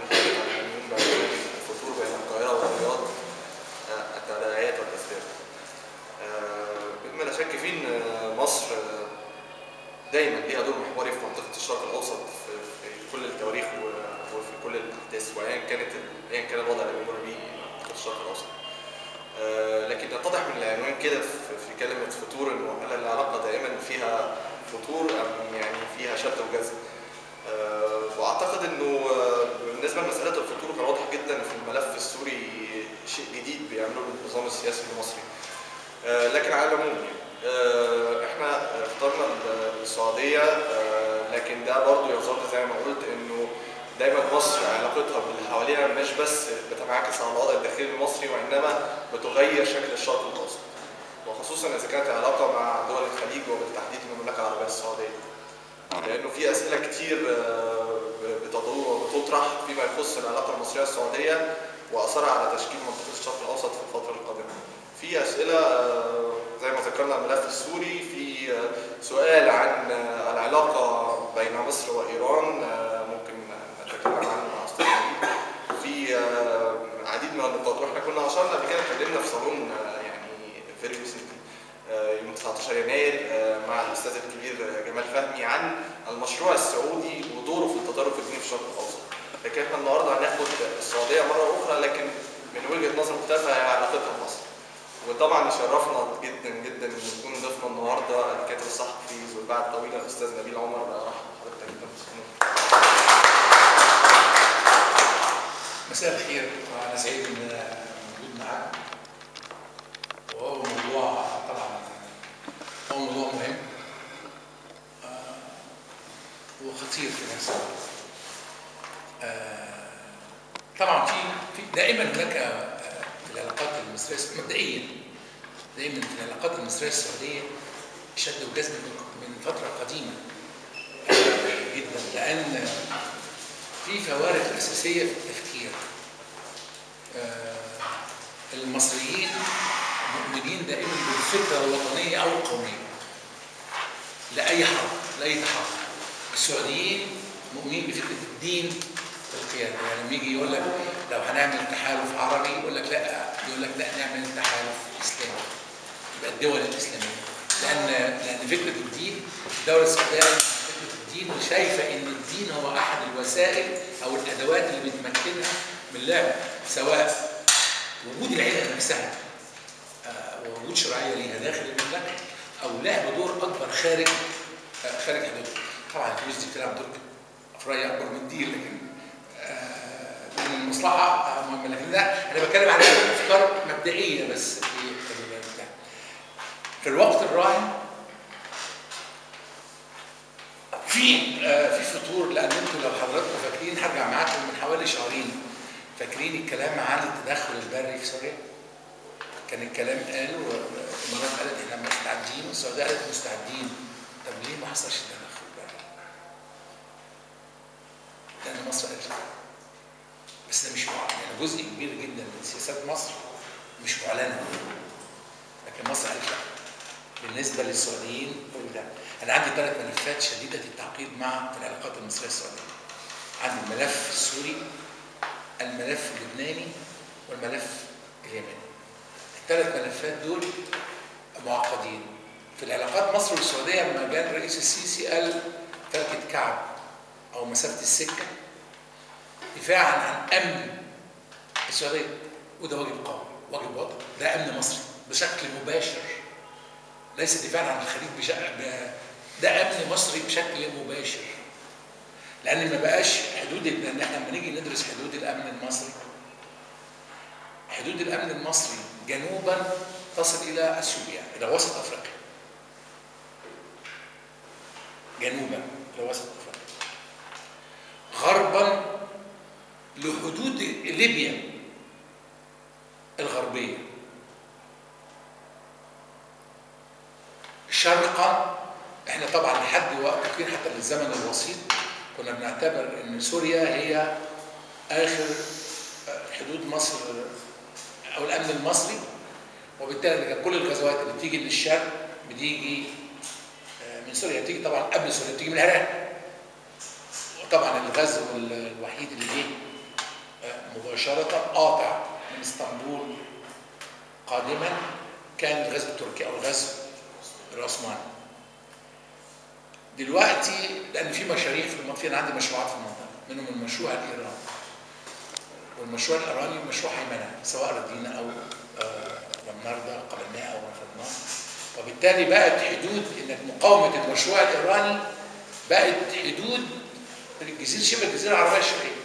المحدث عن العنوان بعنوان الفتور بين القاهرة والرياض آه، التداعيات والأسباب. آه، بما لا شك فيه إن مصر آه، دايما ليها دور محوري في منطقة الشرق الأوسط في, في كل التواريخ و- وفي كل الأحداث وأيا كانت ال- أيا كان الوضع اللي بيمر بيه منطقة الشرق الأوسط. آه، لكن يتضح من العنوان كده في في كلمة فتور إنه هل العلاقة دائما فيها فتور أم يعني فيها شد وجذب. آه، واعتقد انه آه، بالنسبه لمساله الفتور كان واضح جدا في الملف السوري شيء جديد بيعمله النظام السياسي المصري آه، لكن على العموم يعني آه، احنا اخترنا ال- السعوديه آه، لكن ده برضه يظل زي ما قلت انه دايما مصر علاقتها باللي حواليها مش بس بتنعكس على الوضع الداخلي المصري وانما بتغير شكل الشرق الاوسط وخصوصا اذا كانت علاقه مع دول الخليج وبالتحديد المملكه العربيه السعوديه لانه في اسئله كتير آه، بتدور وبتطرح فيما يخص العلاقه المصريه السعوديه واثرها على تشكيل منطقه الشرق الاوسط في الفتره القادمه. في اسئله آه، زي ما ذكرنا الملف السوري في آه، سؤال عن آه، العلاقه بين مصر وايران آه، ممكن نتكلم عنه مع استاذ نبيل. في آه، عديد من النقاط واحنا كنا اشرنا قبل كده اتكلمنا في صالون آه، يعني فيري ريسنتلي يوم 19 يناير آه، مع الاستاذ الكبير آه، جمال فهمي عن المشروع السعودي ودوره في التطرف الديني في الشرق الاوسط. لكن احنا النهارده هناخد السعوديه مره اخرى لكن من وجهه نظر مختلفه هي علاقتها بمصر. وطبعا يشرفنا جدا جدا ان يكون ضيفنا النهارده الكاتب الصحفي ذو الباع الطويله الاستاذ نبيل عمر رحب بحضرتك جدا مساء الخير وانا سعيد ان انا موجود معاكم وهو موضوع طبعا هو موضوع مهم آه، وخطير في نفس الوقت آه، طبعا في في دائما هناك آه، في العلاقات المصريه مبدئيا دائما في العلاقات المصريه السعوديه شد وجذب من من فتره قديمه آه، جدا لان في فوارق اساسيه في التفكير آه، المصريين مؤمنين دائما بالفكره الوطنيه او القوميه لاي حرب لاي تحرك السعوديين مؤمنين بفكره الدين في القياده يعني لما يجي يقول لك لو هنعمل تحالف عربي يقول لك لا يقول لك لا نعمل تحالف اسلامي يبقى الدول الاسلاميه لان لان فكره الدين الدوله السعوديه قايمة على فكره الدين وشايفه ان الدين هو احد الوسائل او الادوات اللي بتمكنها من لعب سواء وجود العيله نفسها آه، ووجود شرعيه ليها داخل المملكه او لعب دور اكبر خارج آه، خارج حدودها طبعا الفلوس دي بتلعب دور افراد اكبر من دي لكن آه، لان المصلحه آه، مهمه لكن ده انا بتكلم عن افكار مبدئيه بس في ال- بتاع. في الوقت الراهن في آه، في فطور لان انتوا لو حضراتكم فاكرين هرجع معاكم من حوالي شهرين فاكرين الكلام عن التدخل البري في سوريا؟ كان الكلام قال والامارات قالت احنا مستعدين والسعوديه قالت مستعدين طب ليه ما حصلش التدخل البري؟ لان مصر قالت لا بس ده مش معلن يعني جزء كبير جدا من سياسات مصر مش معلنه لكن مصر قالت لا بالنسبه للسعوديين قالوا لا انا عندي ثلاث ملفات شديده التعقيد مع في العلاقات المصريه السعوديه عندي الملف السوري الملف اللبناني والملف اليمني الثلاث ملفات دول معقدين في العلاقات مصر والسعوديه لما جاء الرئيس السيسي قال تركه كعب او مسافه السكه دفاعا عن امن السعوديه وده واجب قومي واجب وطني ده امن مصري بشكل مباشر ليس دفاعا عن الخليج بشكل ده امن مصري بشكل مباشر لان ما بقاش حدود لان احنا لما نيجي ندرس حدود الامن المصري حدود الامن المصري جنوبا تصل الى اثيوبيا الى وسط افريقيا جنوبا الى وسط افريقيا غربا لحدود ليبيا الغربيه شرقا احنا طبعا لحد وقت كبير حتى للزمن الوسيط كنا بنعتبر ان سوريا هي اخر حدود مصر او الامن المصري وبالتالي كان كل الغزوات اللي بتيجي للشرق بتيجي من سوريا بتيجي طبعا قبل سوريا بتيجي من العراق وطبعا الغزو الوحيد اللي جه مباشره قاطع من اسطنبول قادما كان الغزو التركي او الغزو العثماني دلوقتي لان في مشاريع في المنطقه انا عندي مشروعات في المنطقه منهم المشروع الايراني والمشروع الايراني مشروع هيمنه سواء رضينا او آه، لمنرضى قبلناه او رفضناه وبالتالي بقت حدود انك مقاومه المشروع الايراني بقت حدود الجزيره شبه الجزيره العربيه الشرقيه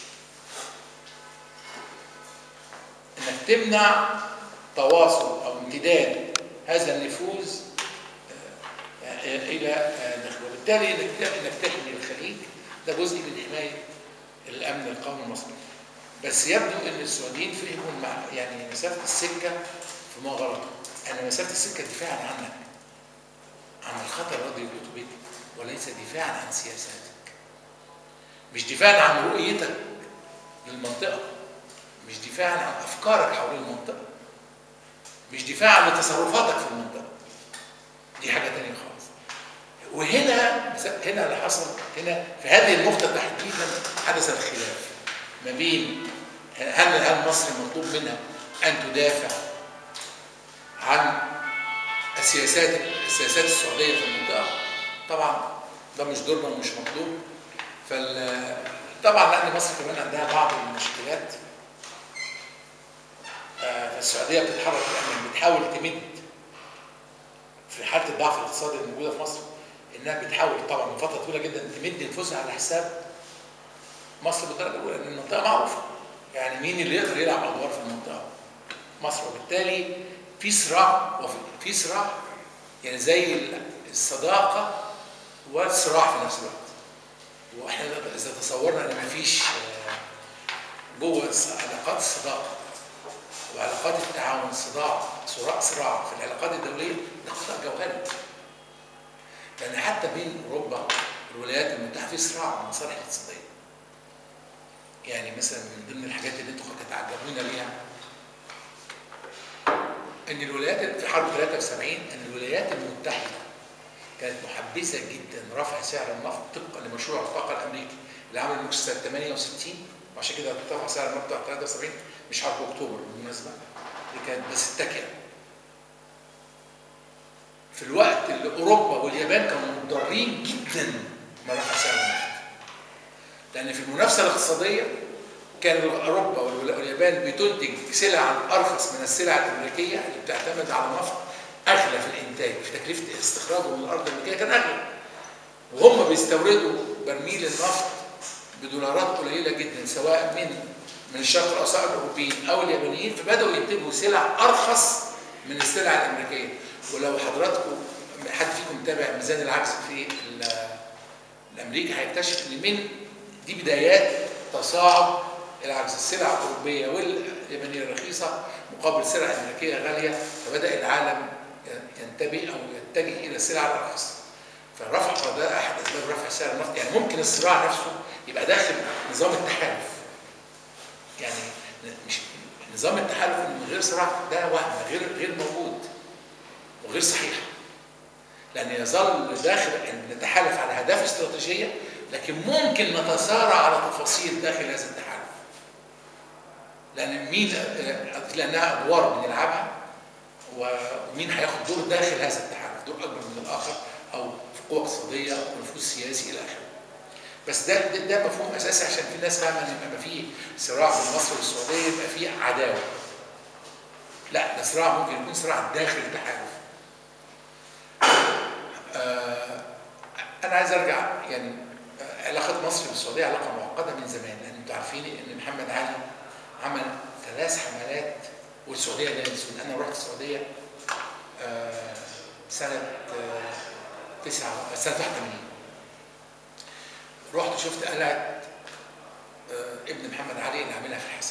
انك تمنع تواصل او امتداد هذا النفوذ آه، آه، الى آه، داخل وبالتالي انك انك تحمي الخليج ده جزء من حمايه الامن القومي المصري بس يبدو ان السعوديين فهموا المع... يعني مسافه السكه في ما غلط ان مسافه السكه دفاعا عنك عن الخطر الذي يحيط بك وليس دفاعا عن سياساتك مش دفاعا عن رؤيتك للمنطقه مش دفاعا عن افكارك حول المنطقه مش دفاعا لتصرفاتك في المنطقه دي حاجه تانية خالص وهنا هنا اللي حصل هنا في هذه النقطه تحديدا حدث الخلاف ما بين هل هل مصر مطلوب منها ان تدافع عن السياسات السياسات السعوديه في المنطقه طبعا ده مش دورنا ومش مطلوب فال طبعا لان مصر كمان عندها بعض المشكلات آه، فالسعوديه بتتحرك يعني بتحاول تمد في حاله الضعف الاقتصادي الموجوده في مصر انها بتحاول طبعا من فتره طويله جدا تمد نفوذها على حساب مصر بالدرجه الاولى لان المنطقه معروفه يعني مين اللي يقدر يلعب ادوار في المنطقه مصر وبالتالي في صراع وفي في صراع يعني زي الصداقه والصراع في نفس الوقت واحنا اذا تصورنا ان مفيش آه، جوه علاقات الصداقه وعلاقات التعاون صراع صراع صراع في العلاقات الدوليه ده خطا جوهري لان حتى بين اوروبا والولايات المتحده في صراع على المصالح الاقتصاديه يعني مثلا من ضمن الحاجات اللي انتم هتتعجبون ليها ان الولايات في حرب 73 ان الولايات المتحده كانت محبذه جدا رفع سعر النفط طبقا لمشروع الطاقه الامريكي اللي عمل نكسه سنه 68 وعشان كده ارتفع سعر النفط بتاع 73 مش حرب اكتوبر بالمناسبه دي كانت بس التكئه في الوقت اللي اوروبا واليابان كانوا مضطرين جدا ما رفع سعر النفط لان في المنافسه الاقتصاديه كان اوروبا واليابان بتنتج سلع ارخص من السلع الامريكيه اللي بتعتمد على نفط اغلى في الانتاج في تكلفه استخراجه من الارض الامريكيه كان اغلى وهم بيستوردوا برميل النفط بدولارات قليله جدا سواء من من الشرق الاوسط الاوروبيين او اليابانيين فبداوا ينتجوا سلع ارخص من السلع الامريكيه ولو حضراتكم حد فيكم متابع ميزان العجز في الامريكي هيكتشف ان من دي بدايات تصاعد العجز السلع الاوروبيه واليابانيه الرخيصه مقابل السلع الامريكيه غاليه فبدا العالم ينتبه او يتجه الى السلع الارخص فالرفع ده احد اسباب رفع سعر النفط يعني ممكن الصراع نفسه يبقى داخل نظام التحالف يعني مش نظام التحالف من غير صراع ده وهم غير غير موجود وغير صحيح لان يظل داخل نتحالف على اهداف استراتيجيه لكن ممكن نتصارع على تفاصيل داخل هذا التحالف لان مين لانها ادوار بنلعبها ومين هياخد دور داخل هذا التحالف دور اكبر من الاخر او في قوه اقتصاديه او نفوذ سياسي الى اخره بس ده, ده ده مفهوم اساسي عشان في ناس فاهمه ان يبقى في صراع بين مصر والسعوديه يبقى في عداوه لا ده صراع ممكن يكون صراع داخل التحالف آه انا عايز ارجع يعني علاقه مصر بالسعوديه علاقه معقده من زمان لان انتوا عارفين ان محمد علي عمل ثلاث حملات والسعوديه لا ينسون انا رحت السعوديه آه سنه آه تسعة سنه 81 رحت شفت قلعه آه ابن محمد علي اللي عاملها في الحسن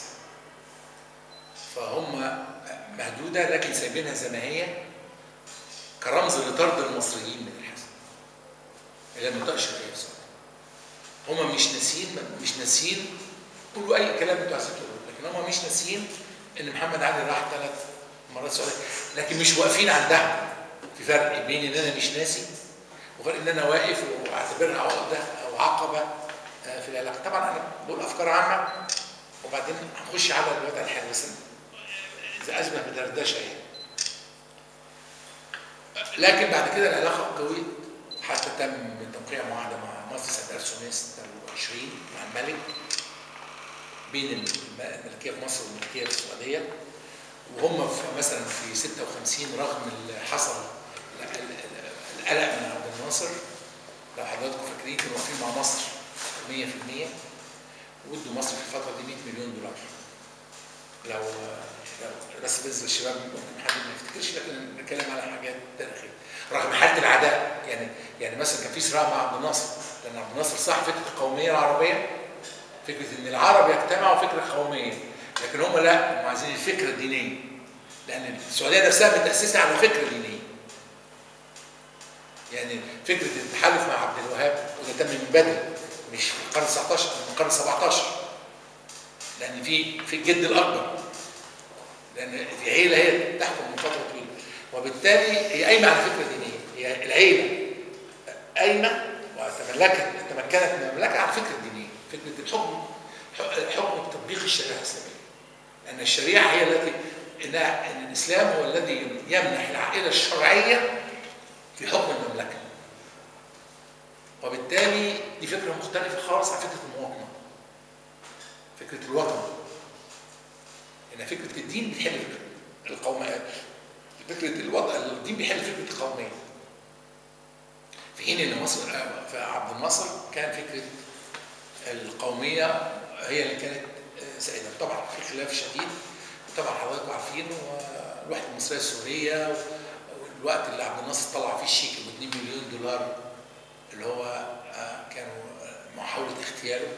فهم مهدوده لكن سايبينها زي ما هي كرمز لطرد المصريين من الحسن اللي المنطقه الشرقيه في السعوديه هم مش ناسيين مش ناسيين قولوا اي كلام انتوا عايزين تقولوه لكن هم مش ناسيين ان محمد علي راح ثلاث مرات السعوديه لكن مش واقفين عندها في فرق بين ان انا مش ناسي وغير ان انا واقف واعتبرها عقده او عقبه في العلاقه طبعا انا بقول افكار عامه وبعدين هنخش على الوضع الحالي بس اذا ازمه بدردشه يعني لكن بعد كده العلاقه قوية حتى تم توقيع معاهده مع مصر سنه 1926 مع الملك بين الم- الملكيه في مصر والملكيه في السعوديه وهم في مثلا في 56 رغم اللي حصل ال- ال- ال- القلق من عبد الناصر لو حضراتكم فاكرين كانوا واقفين مع مصر 100% وادوا مصر في الفتره دي 100 مليون دولار لو لو بس بالنسبه للشباب ممكن حد ما يفتكرش لكن بنتكلم على حاجات تاريخيه رغم حاله العداء يعني يعني مثلا كان في صراع مع عبد الناصر لان عبد الناصر صح فكره القوميه العربيه فكره ان العرب يجتمعوا فكره قوميه لكن هم لا هم عايزين الفكره الدينيه لان السعوديه نفسها متاسسه على فكره دينيه يعني فكره التحالف مع عبد الوهاب وده تم من بدري مش في القرن 19 من القرن 17 لان في في الجد الاكبر لان في عيله هي تحكم من فتره طويله وبالتالي هي قايمه على فكره دينيه هي العيله قايمه وتملكت تمكنت من المملكه على فكره دينيه فكره الحكم حكم تطبيق الشريعه الاسلاميه لان الشريعه هي التي انها ان الاسلام هو الذي يمنح العائله الشرعيه في حكم المملكه وبالتالي دي فكره مختلفه خالص عن فكره المواطنه فكره الوطن ان فكره الدين بتحل فكره القوميه فكره الوضع الدين بيحل فكره القوميه في حين ان مصر في عبد الناصر كان فكره القوميه هي اللي كانت سائده طبعا في خلاف شديد طبعا حضراتكم عارفين والوحده المصريه السوريه والوقت اللي عبد الناصر طلع فيه الشيك ب 2 مليون دولار اللي هو كانوا محاوله اغتياله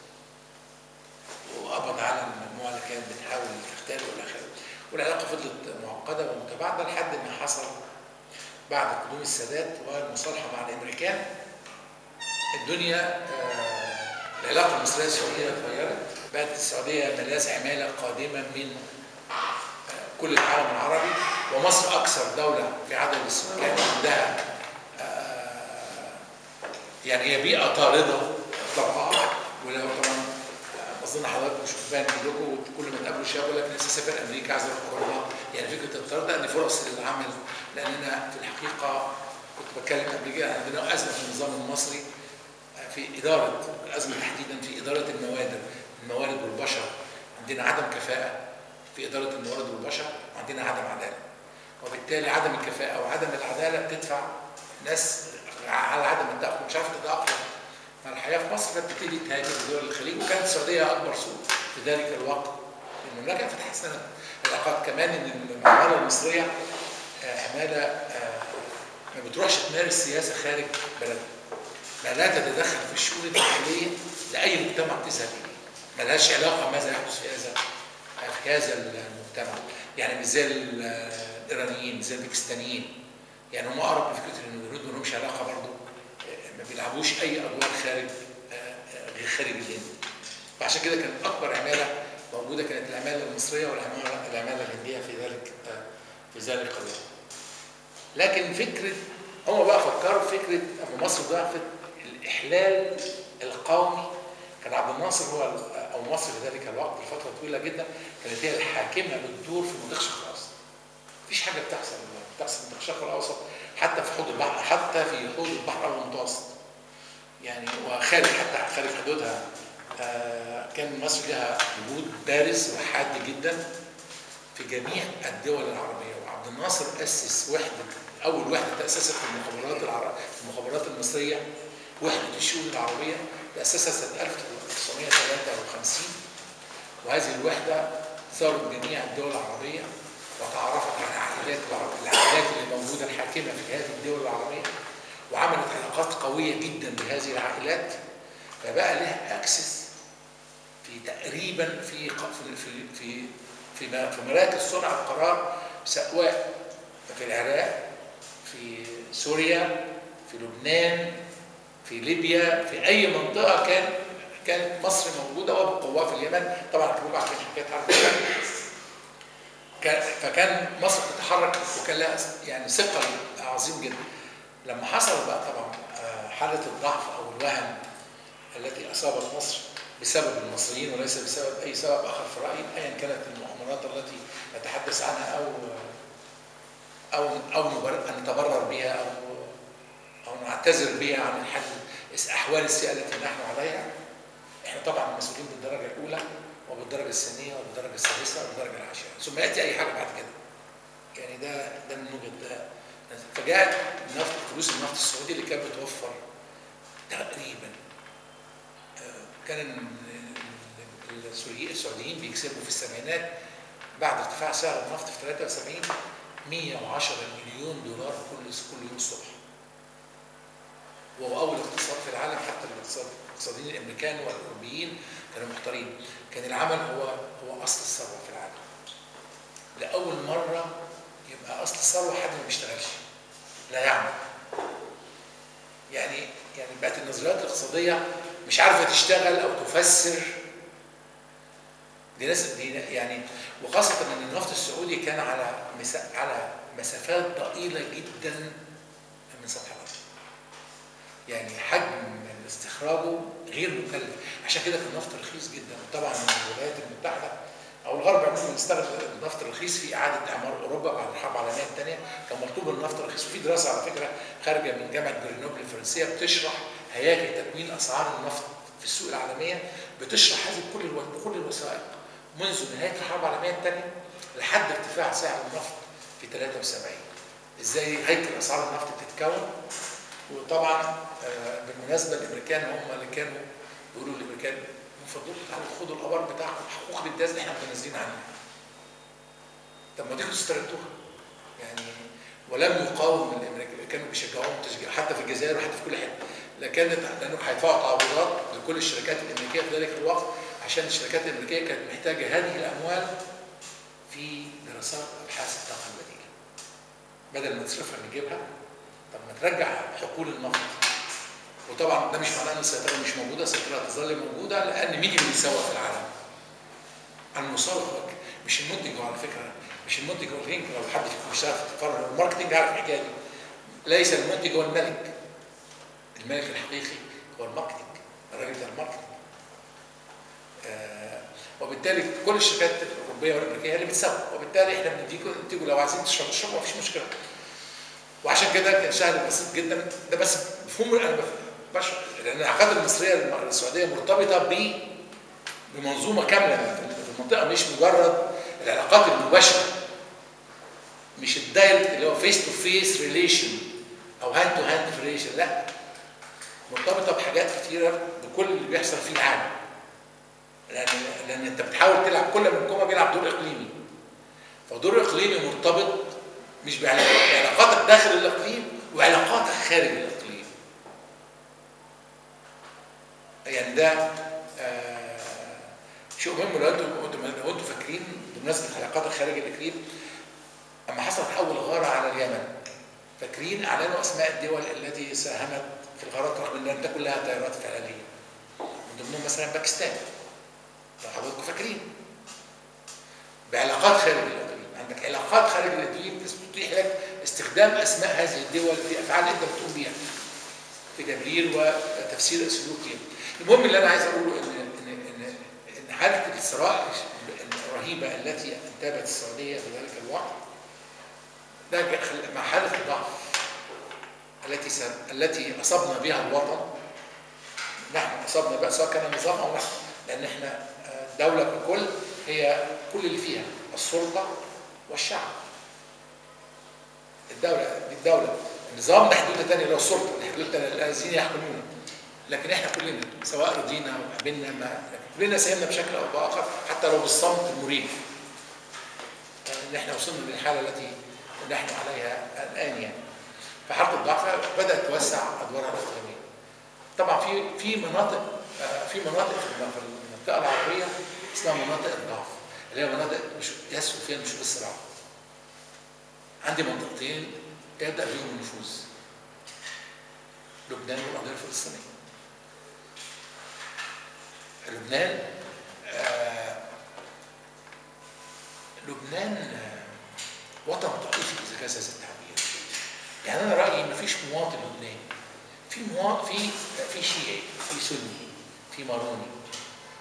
وقبض على المجموعه اللي كانت بتحاول تغتاله والى اخره والعلاقه فضلت معقده ومتباعده لحد ما حصل بعد قدوم السادات والمصالحه مع الامريكان الدنيا العلاقه المصريه السعوديه اتغيرت بقت السعوديه ملاذ عماله قادمه من كل العالم العربي ومصر اكثر دوله في عدد السكان عندها يعني هي بيئه طارده طبعا ولو طبعا اظن حضراتكم مش باين كلكم كل ما تقابلوا شاب يقول لك نفسي اسافر امريكا عايز اروح اوروبا يعني فكره الطرد ان فرص للعمل لاننا في الحقيقه كنت بتكلم قبل كده عندنا ازمه في النظام المصري في اداره الازمه تحديدا في اداره الموارد الموارد والبشر عندنا عدم كفاءه في اداره الموارد والبشر وعندنا عدم عداله وبالتالي عدم الكفاءه وعدم العداله بتدفع ناس على عدم التاقلم مش عارفه تتاقلم مع الحياه في مصر فبتبتدي تهاجر لدول الخليج وكانت السعوديه اكبر سوق في ذلك الوقت المملكه فتحسنت العلاقات كمان ان العماله المصريه عماله ما بتروحش تمارس سياسه خارج بلدها ما لا تتدخل في الشؤون الداخليه لاي مجتمع تذهب اليه ما لهاش علاقه ماذا يحدث في هذا في هذا المجتمع يعني مش زي الايرانيين مش زي الباكستانيين يعني هم اقرب لفكره ان اليهود ما لهمش علاقه برضه ما بيلعبوش اي ادوار خارج غير خارج الهند فعشان كده كانت اكبر عماله موجوده كانت العماله المصريه والعماله العماله الهنديه في ذلك في ذلك الوقت لكن فكره هم بقى فكروا في فكره اما مصر ضعفت الاحلال القومي كان عبد الناصر هو او مصر في ذلك الوقت لفتره طويله جدا كانت هي الحاكمه بالدور في منطقه الشرق الاوسط. مفيش حاجه بتحصل بتحصل في منطقه الشرق الاوسط حتى في حوض البحر حتى في حوض البحر المتوسط. يعني وخارج حتى خارج حدودها آه كان مصر لها وجود بارز وحاد جدا في جميع الدول العربيه وعبد الناصر اسس وحده اول وحده تاسست في المخابرات العربيه في المخابرات المصريه وحده الشؤون العربيه تاسست سنه 1953 وهذه الوحده زارت جميع الدول العربيه وتعرفت على العائلات العائلات اللي موجوده الحاكمه في هذه الدول العربيه وعملت علاقات قويه جدا بهذه العائلات فبقى لها اكسس في تقريبا في في في في في مراكز صنع القرار سواء في العراق في سوريا في لبنان في ليبيا في اي منطقه كان كانت مصر موجوده وبقواه في اليمن طبعا كلكم عارفين حكايه حرب كان فكان مصر بتتحرك وكان لها يعني ثقل عظيم جدا لما حصل بقى طبعا حاله الضعف او الوهن التي اصابت مصر بسبب المصريين وليس بسبب اي سبب اخر في رايي ايا كانت المؤامرات التي نتحدث عنها او او او نبر- نتبرر بها او او نعتذر بها عن الحل احوال السيئه التي نحن عليها احنا طبعا مسؤولين بالدرجه الاولى وبالدرجه الثانيه وبالدرجه الثالثه وبالدرجه العاشره ثم ياتي اي حاجه بعد كده يعني ده ده من وجهه ده فجاءت نفط فلوس النفط السعودي اللي كانت بتوفر تقريبا آه، كان ال- ال- السوريين السعوديين بيكسبوا في السبعينات بعد ارتفاع سعر النفط في 73 110 مليون دولار كل كل يوم الصبح وهو اول اقتصاد في العالم حتى الاقتصاد الاقتصاديين الامريكان والاوروبيين كانوا محتارين كان العمل هو هو اصل الثروه في العالم لاول مره يبقى اصل الثروه حد ما بيشتغلش لا يعمل يعني يعني بقت النظريات الاقتصاديه مش عارفه تشتغل او تفسر دي ناس دي يعني وخاصه ان النفط السعودي كان على مسا على مسافات ضئيله جدا من سطح الارض يعني حجم استخراجه غير مكلف عشان كده كان النفط رخيص جدا وطبعا الولايات المتحده او الغرب عموما استخدم النفط الرخيص في اعاده اعمار اوروبا بعد الحرب العالميه الثانيه كان مطلوب النفط الرخيص وفي دراسه على فكره خارجه من جامعه جرينوبل الفرنسيه بتشرح هياكل تكوين اسعار النفط في السوق العالميه بتشرح هذه بكل الو... بكل الوثائق منذ نهايه الحرب العالميه الثانيه لحد ارتفاع سعر النفط في 73 ازاي هيكل اسعار النفط بتتكون وطبعا آه، بالمناسبه الامريكان هم اللي كانوا بيقولوا للامريكان من فضلكم تعالوا خدوا الابار بتاعكم حقوق الامتياز اللي احنا متنازلين عنها. طب ما دي كنتوا استردوها. يعني ولم يقاوم الامريكان كانوا بيشجعوهم تشجيع حتى في الجزائر وحتى في كل حته. لكانت لانه هيدفعوا تعويضات لكل الشركات الامريكيه في ذلك الوقت عشان الشركات الامريكيه كانت محتاجه هذه الاموال في دراسات ابحاث الطاقه البديله. بدل ما تصرفها نجيبها طب ما ترجع حقول النفط وطبعا ده مش معناه ان السيطره مش موجوده السيطره هتظل موجوده لان مين اللي بيسوق في العالم؟ المسوق مش المنتج على فكره مش المنتج هو الهنك لو حد فيكم بيشتغل في الماركتنج عارف الحكايه دي ليس المنتج هو الملك الملك الحقيقي هو الماركتنج الراجل بتاع الماركتنج آه وبالتالي كل الشركات الاوروبيه والامريكيه هي اللي بتسوق وبالتالي احنا بنديكم انتجوا لو عايزين تشربوا اشربوا مفيش مشكله وعشان كده كان سهل بسيط جدا ده بس مفهوم انا بشرح لان العلاقات المصريه السعوديه مرتبطه ب بمنظومه كامله في المنطقه مش مجرد العلاقات المباشره مش الدايركت اللي هو فيس تو فيس ريليشن او هاند تو هاند ريليشن لا مرتبطه بحاجات كتيره بكل اللي بيحصل في العالم لان لان انت بتحاول تلعب كل منكم بيلعب دور اقليمي فدور اقليمي مرتبط مش بعلاقاتك داخل الاقليم وعلاقاتك خارج الاقليم يعني ده آه شيء مهم لو انتم لو انتم فاكرين بمناسبه العلاقات خارج الاقليم اما حصلت اول غاره على اليمن فاكرين اعلنوا اسماء الدول التي ساهمت في الغارات رغم ان لم تكن لها طيارات فعليه من ضمنهم مثلا باكستان لو حضراتكم فاكرين بعلاقات خارج الاقليم عندك علاقات خارج الاقليم تتيح لك استخدام اسماء هذه الدول في افعال انت بتقوم بيها في تبرير وتفسير سلوكهم المهم اللي انا عايز اقوله ان ان ان, إن حاله الصراع الرهيبه التي انتابت السعوديه في ذلك الوقت ده مع حاله الضعف التي س... التي اصبنا بها الوطن نحن اصبنا بها سواء كان النظام او نحن لان احنا الدوله ككل هي كل اللي فيها السلطه والشعب الدوله دي الدوله النظام ده حدود ثانيه اللي هو السلطه الحدود الذين يحكمون لكن احنا كلنا سواء رضينا او قبلنا ما كلنا ساهمنا بشكل او باخر حتى لو بالصمت المريب ان احنا وصلنا للحاله التي نحن عليها الان يعني فحاله الضعف بدات توسع ادوارها الاقليميه طبعا في في مناطق في مناطق في المنطقه العربيه اسمها مناطق الضعف اللي هي مناطق مش يسهل فيها نشوف الصراع عندي منطقتين يبدا فيهم النفوذ لبنان والقضيه الفلسطينيه لبنان آه لبنان آه وطن طائفي اذا كان هذا التعبير يعني انا رايي ما فيش مواطن لبناني في مواطن في في شيعي في سني في ماروني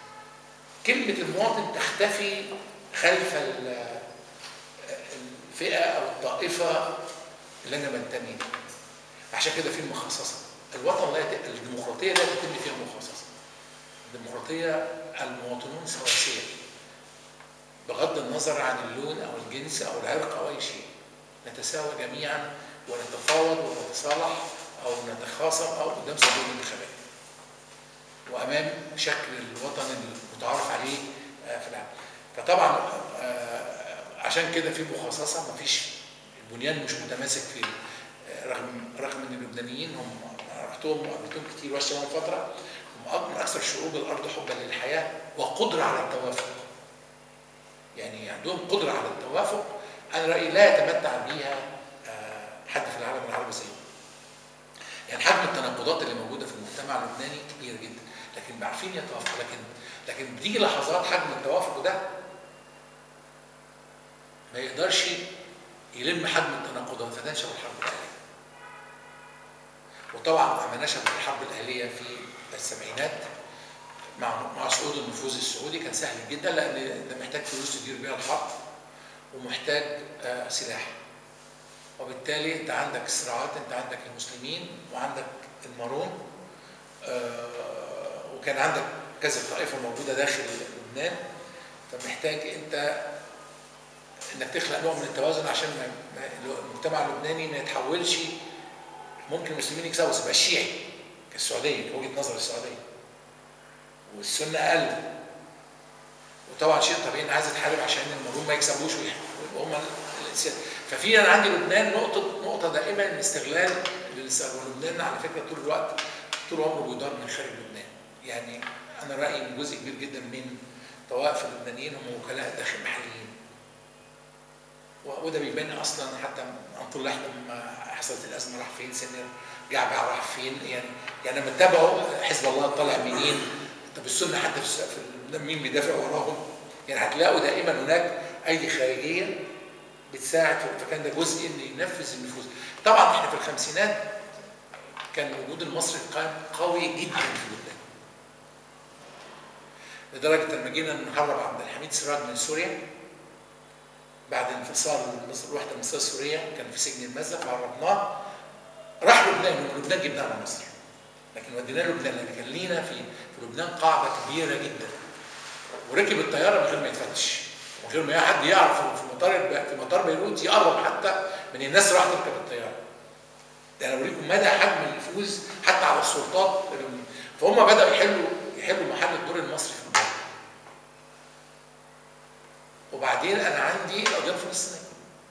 كلمه المواطن تختفي خلف ال- الفئه او الطائفه اللي انا بنتمي لها عشان كده في المخصصه الوطن لا يت... الديمقراطيه لا تتم فيها مخصصه الديمقراطيه المواطنون سواسيه بغض النظر عن اللون او الجنس او العرق او اي شيء نتساوى جميعا ونتفاوض ونتصالح او نتخاصم او قدام صندوق الانتخابات وامام شكل الوطن المتعارف عليه آه، في العالم فطبعا آه، عشان كده في مخصصه مفيش البنيان مش متماسك في آه، رغم رغم ان اللبنانيين هم رحتهم وقابلتهم كتير واشت معاهم فتره هم أك- من اكثر شعوب الارض حبا للحياه وقدره على التوافق يعني عندهم قدره على التوافق انا رايي لا يتمتع بيها آه، حد في العالم العربي زيهم يعني حجم التناقضات اللي موجوده في المجتمع اللبناني كبير جدا لكن عارفين يتوافقوا لكن لكن بتيجي لحظات حجم التوافق ده ما يقدرش يلم حجم التناقضات فده نشأ الحرب الاهليه وطبعا لما نشأت الحرب الاهليه في السبعينات مع مع صعود النفوذ السعودي كان سهل جدا لان انت محتاج فلوس تدير بيها الحرب ومحتاج آه، سلاح وبالتالي انت عندك صراعات انت عندك المسلمين وعندك المارون آه، وكان عندك كذا طائفه موجوده داخل لبنان فمحتاج انت انك تخلق نوع من التوازن عشان ما ما- المجتمع اللبناني ما يتحولش ممكن المسلمين يكسبوا بس يبقى الشيعي كالسعوديه كوجهه نظر السعوديه والسنه اقل وطبعا شيء طبيعي ان عايز تحارب عشان المظلوم ما يكسبوش ويبقوا هم الانسان ففي انا عندي لبنان نقطه نقطه دائما الاستغلال للس- ولبنان على فكره طول الوقت طول عمره بيدار من خارج لبنان يعني انا رايي ان جزء كبير جدا من طوائف اللبنانيين هم وكلاء داخل محليين و- وده بيبان اصلا حتى عن طول احنا لما حصلت الازمه راح فين سنر جعجع راح فين يعني يعني لما تتابعوا حزب الله طالع منين طب السنه حتى في الس- في ال- مين بيدافع وراهم يعني هتلاقوا دائما هناك ايدي خارجيه بتساعد في- فكان ده جزء ان ينفذ النفوذ طبعا احنا في الخمسينات كان الوجود المصري قائم قوي جدا في لبنان لدرجه لما جينا نهرب عبد الحميد سراج من سوريا بعد انفصال مصر الوحده المصريه السوريه كان في سجن المزه فهربناه راح لبنان ومن لبنان جبناه على مصر لكن وديناه لبنان لان كان لينا في في لبنان قاعده كبيره جدا وركب الطياره من غير ما يتفتش من غير ما حد يعرف في مطار في مطار بيروت يقرب حتى من الناس اللي راح تركب الطياره ده انا بوريكم مدى حجم النفوذ حتى على السلطات فهم بداوا يحلوا يحلوا محل الدور المصري في لبنان وبعدين انا عندي القضيه الفلسطينيه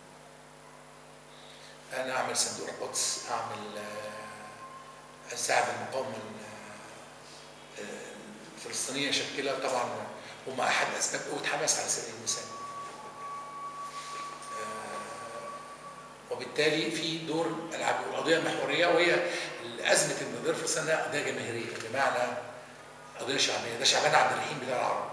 انا اعمل صندوق القدس اعمل آه، اساعد المقاومه ال- آه، الفلسطينيه شكلها طبعا هم احد اسباب قوه حماس على سبيل المثال آه، وبالتالي في دور العاب والقضيه المحوريه وهي ازمه النظام الفلسطينيه قضيه جماهيريه بمعنى قضيه شعبيه ده شعبان عبد الرحيم بتاع العرب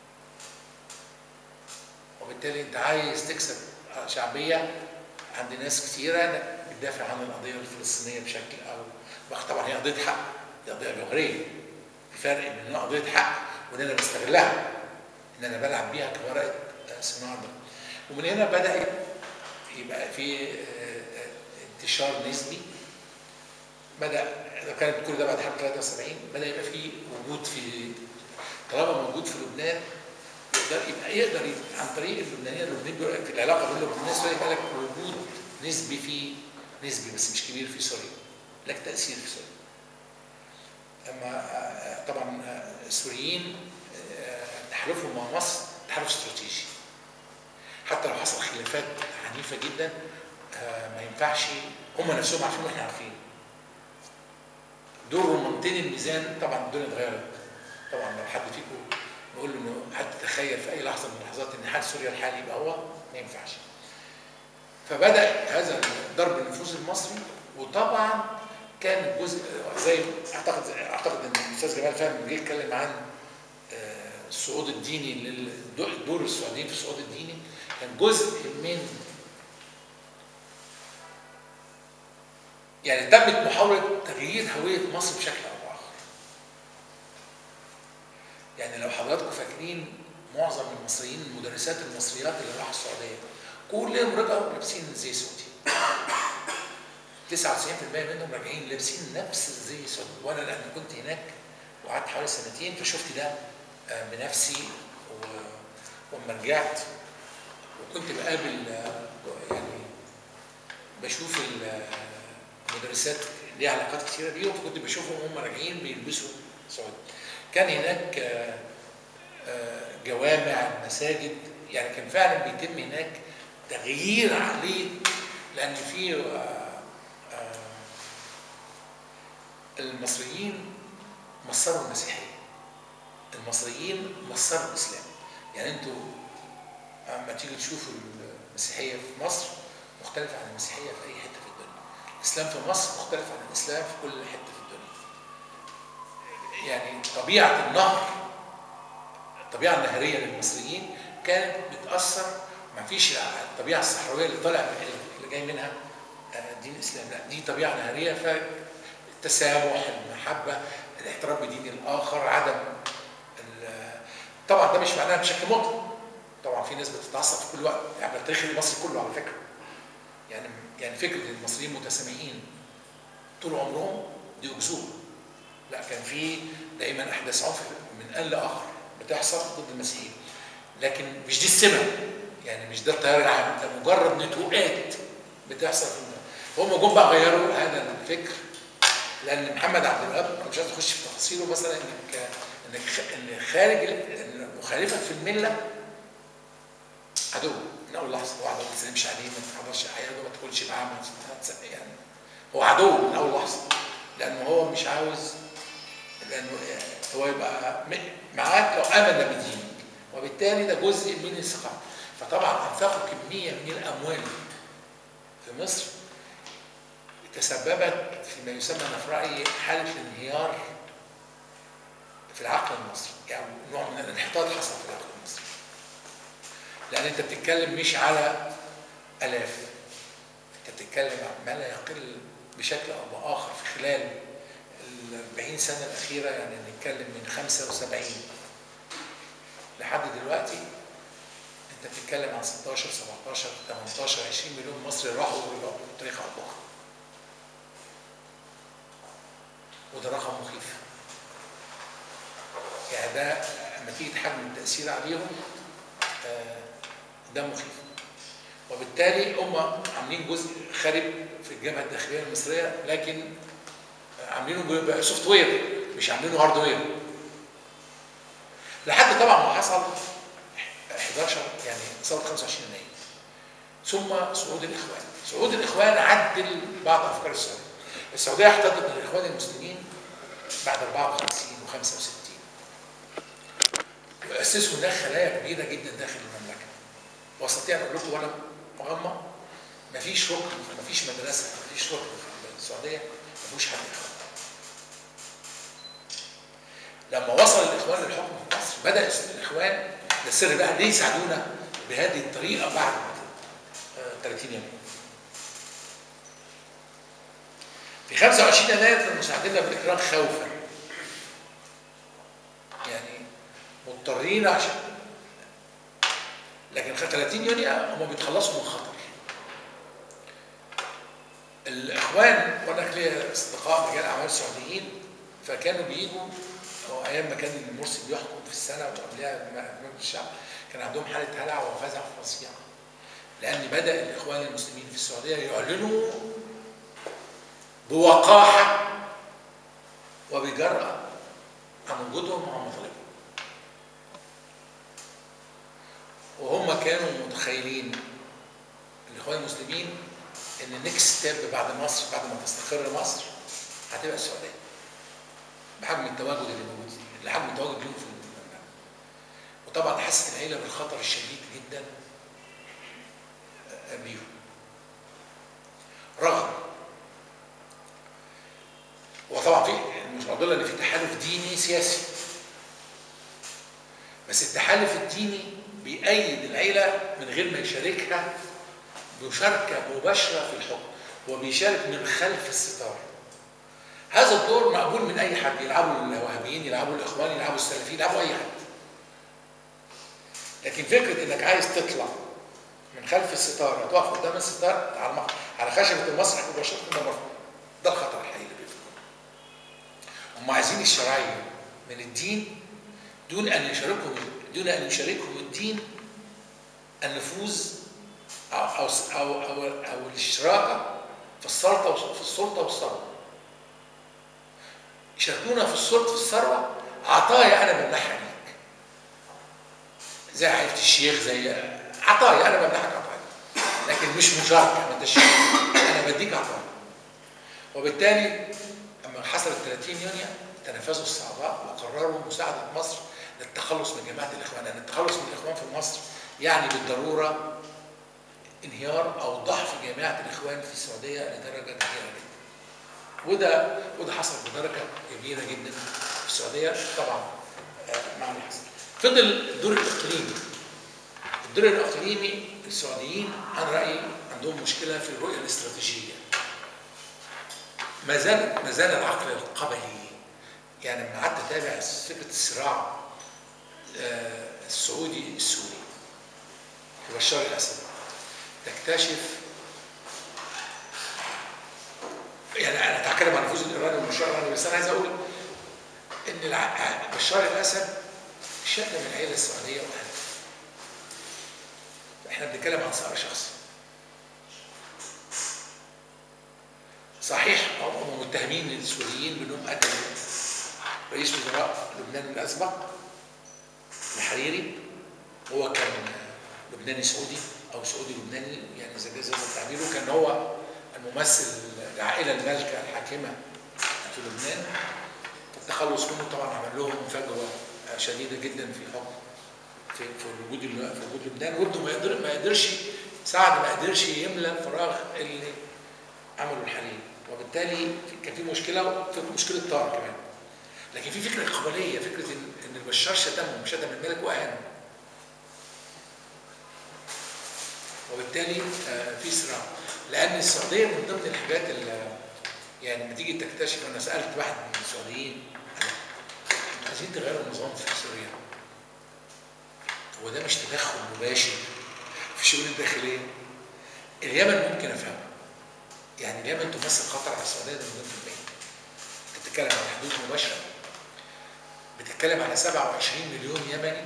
وبالتالي انت عايز تكسب شعبيه عند ناس كتيره بتدافع عن القضيه الفلسطينيه بشكل او بقى طبعا هي قضيه حق دي قضيه جوهريه في فرق بين انها قضيه حق وان انا بستغلها ان انا بلعب بيها كورقه آه، صناعه ومن هنا بدا يبقى في آه، آه، انتشار نسبي بدا لو كانت كل ده بعد حرب 73 بدا يبقى في وجود في طالما موجود في لبنان يقدر يبقى يقدر يبقى عن طريق اللبنانيين اللبنانيين بيقول- في العلاقه بين لبنان وسوريا يبقى لك وجود نسبي في نسبي بس مش كبير في سوريا لك تاثير في سوريا اما آه، طبعا آه، السوريين آه، تحالفهم مع مصر تحالف استراتيجي حتى لو حصل خلافات عنيفه جدا آه، ما ينفعش هم نفسهم عارفين واحنا عارفين دور رمانتين الميزان طبعا الدنيا اتغيرت طبعا لو حد فيكم نقول له انه حد تخيل في اي لحظه من اللحظات ان حال سوريا الحالي يبقى هو ما ينفعش فبدا هذا ضرب النفوذ المصري وطبعا كان جزء زي اعتقد اعتقد ان الاستاذ جمال فهمي لما جه يتكلم عن آه، الصعود الديني لل- دور السعوديين في الصعود الديني كان جزء من يعني تمت محاوله تغيير هويه مصر بشكل او باخر يعني لو حضراتكم فاكرين فاكرين معظم المصريين المدرسات المصريات اللي راحوا السعوديه كلهم رجعوا لابسين زي سعودي 99% منهم راجعين لابسين نفس الزي السعودي وانا لان كنت هناك وقعدت حوالي سنتين فشفت ده آه، بنفسي و- ولما رجعت وكنت بقابل آه، يعني بشوف ال- المدرسات ليها علاقات كتيره بيهم فكنت بشوفهم وهم راجعين بيلبسوا سعودي كان هناك آه، آه، جوامع مساجد يعني كان فعلا بيتم هناك تغيير عقليه لان في آه، آه، المصريين مصروا المسيحيه المصريين مصروا الاسلام يعني انتوا اما تيجي تشوفوا المسيحيه في مصر مختلفه عن المسيحيه في اي حته في الدنيا الاسلام في مصر مختلف عن الاسلام في كل حته في الدنيا يعني طبيعه النهر الطبيعه النهريه للمصريين كانت بتاثر ما فيش الطبيعه الصحراويه اللي طالع اللي جاي منها آه، دين الاسلام لا دي طبيعه نهريه فالتسامح المحبه الاحترام بدين الاخر عدم ال- طبعا ده مش معناه بشكل مطلق طبعا في ناس بتتعصب في كل وقت يعني التاريخ المصري كله على فكره يعني يعني فكره إن المصريين متسامحين طول عمرهم دي اكذوبه لا كان في دايما احداث عنف من ان لاخر بتحصل ضد المسيحيين لكن مش دي السمه يعني مش ده التيار العام ده مجرد نتوءات بتحصل في الم- فهم جم بقى غيروا هذا الفكر لان محمد عبد الوهاب أنا مش عايز اخش في تفاصيله مثلا انك انك خ- ان خارج ال- ان مخالفك في المله عدو من اول لحظه هو عدو ما تسلمش عليه ما تحضرش حياته ما تاكلش معاه ما تس- يعني هو عدو من اول لحظه لانه هو مش عاوز لانه هو يبقى م- معاك لو امن بدينك وبالتالي ده جزء من الثقافه فطبعا انفقوا كميه من الاموال في مصر تسببت فيما يسمى أنا في رايي حاله الانهيار في العقل المصري يعني نوع من الانحطاط حصل في العقل المصري لان انت بتتكلم مش على الاف انت بتتكلم عن ما لا يقل بشكل او باخر في خلال ال 40 سنه الاخيره يعني نتكلم من 75 لحد دلوقتي انت بتتكلم عن 16 17 18 20 مليون مصري راحوا ورجعوا بطريقه او باخرى وده رقم مخيف يعني ده لما تيجي تحجم التاثير عليهم آه، ده مخيف وبالتالي هم عاملين جزء خارب في الجبهه الداخليه المصريه لكن عاملينه سوفت وير مش عاملينه هاردوير لحد طبعا ما حصل 11 يعني ثوره 25 يناير ثم صعود الاخوان صعود الاخوان عدل بعض افكار السعوديه السعوديه احتضنت الاخوان المسلمين بعد 54 و65 واسسوا هناك خلايا كبيره جدا داخل المملكه واستطيع ان اقول لكم وانا مغمض مفيش ركن مفيش مدرسه مفيش ركن في السعوديه ما فيهوش حد اخوان لما وصل الاخوان للحكم في مصر بدا الاخوان ده السر بقى ليه ساعدونا بهذه الطريقه بعد آه، 30 يناير في 25 يناير كانوا مساعدينا بالاكراه خوفا يعني مضطرين عشان لكن 30 يونيو هم بيتخلصوا من خطر الاخوان وانا كان ليا اصدقاء رجال اعمال سعوديين فكانوا بيجوا أو ايام ما كان المرسي بيحكم في السنه وقبلها امام الشعب كان عندهم حاله هلع وفزع فظيع لان بدا الاخوان المسلمين في السعوديه يعلنوا بوقاحه وبجرأه عن وجودهم مع مطالبهم وهم كانوا متخيلين الاخوان المسلمين ان النكست ستيب بعد مصر بعد ما تستقر مصر هتبقى السعوديه بحجم التواجد اللي موجود فيه لحجم التواجد لهم في المملكه وطبعا حست العيله بالخطر الشديد جدا آه، بيهم رغم وطبعا في مش معضله ان في تحالف ديني سياسي بس التحالف الديني بيأيد العيله من غير ما يشاركها مشاركه مباشره في الحكم هو بيشارك من خلف الستار هذا الدور مقبول من اي حد يلعبوا الوهابيين يلعبوا الاخوان يلعبوا السلفيين يلعبوا اي حد لكن فكره انك عايز تطلع من خلف الستاره تقف قدام الستاره على مق- على خشبه المسرح مباشره ده مرفوض ده الخطر الحقيقي اللي بيفرق هم عايزين الشرعيه من الدين دون ان يشاركهم دون ان يشاركهم الدين النفوذ او او او او, أو الاشراكه في السلطه وس- في السلطه والثروه يشاركونا في السلطه في الثروه عطايا انا بمنحها ليك زي حياه الشيخ زي عطايا انا بمنحك عطايا لكن مش مشاركه ما انتش انا بديك عطايا وبالتالي لما حصلت 30 يونيو تنفذوا الصعباء وقرروا مساعده مصر للتخلص من جماعه الاخوان لان التخلص من الاخوان في مصر يعني بالضروره انهيار او ضعف جماعه الاخوان في السعوديه لدرجه كبيره جدا وده وده حصل بدرجه كبيره جدا في السعوديه طبعا آه، مع اللي حصل فضل الدور الاقليمي الدور الاقليمي السعوديين انا رايي عندهم مشكله في الرؤيه الاستراتيجيه ما زال ما زال العقل القبلي يعني لما قعدت اتابع فكره الصراع آه، السعودي السوري في بشار الاسد تكتشف يعني انا هتكلم عن النفوذ الايراني والمشروع الايراني بس انا عايز اقول ان الع- بشار الاسد شأن من العيله السعوديه واهلها احنا بنتكلم عن ثأر شخصي صحيح هم متهمين السوريين بانهم قتلوا رئيس وزراء لبنان الاسبق الحريري هو كان لبناني سعودي او سعودي لبناني يعني اذا جاز التعبير كان هو الممثل العائله المالكه الحاكمه في لبنان التخلص منه طبعا عمل لهم فجوه شديده جدا في حكم في في وجود ال- في وجود لبنان وابنه ما يقدر ما يقدرش سعد ما قدرش يملى الفراغ اللي عمله الحريري وبالتالي في- كان في مشكله في مشكله طار كمان لكن في فكره قبليه فكره ان ان البشار شتمهم شتم الملك واهانه وبالتالي آه، في صراع لان السعوديه من ضمن الحاجات اللي يعني لما تيجي تكتشف انا سالت واحد من السعوديين أنا انتوا عايزين تغيروا النظام في سوريا هو ده مش تدخل مباشر في الشؤون الداخليه اليمن ممكن افهمه يعني اليمن تمثل خطر على السعوديه ده مليون في المية انت بتتكلم عن حدود مباشره بتتكلم على 27 مليون يمني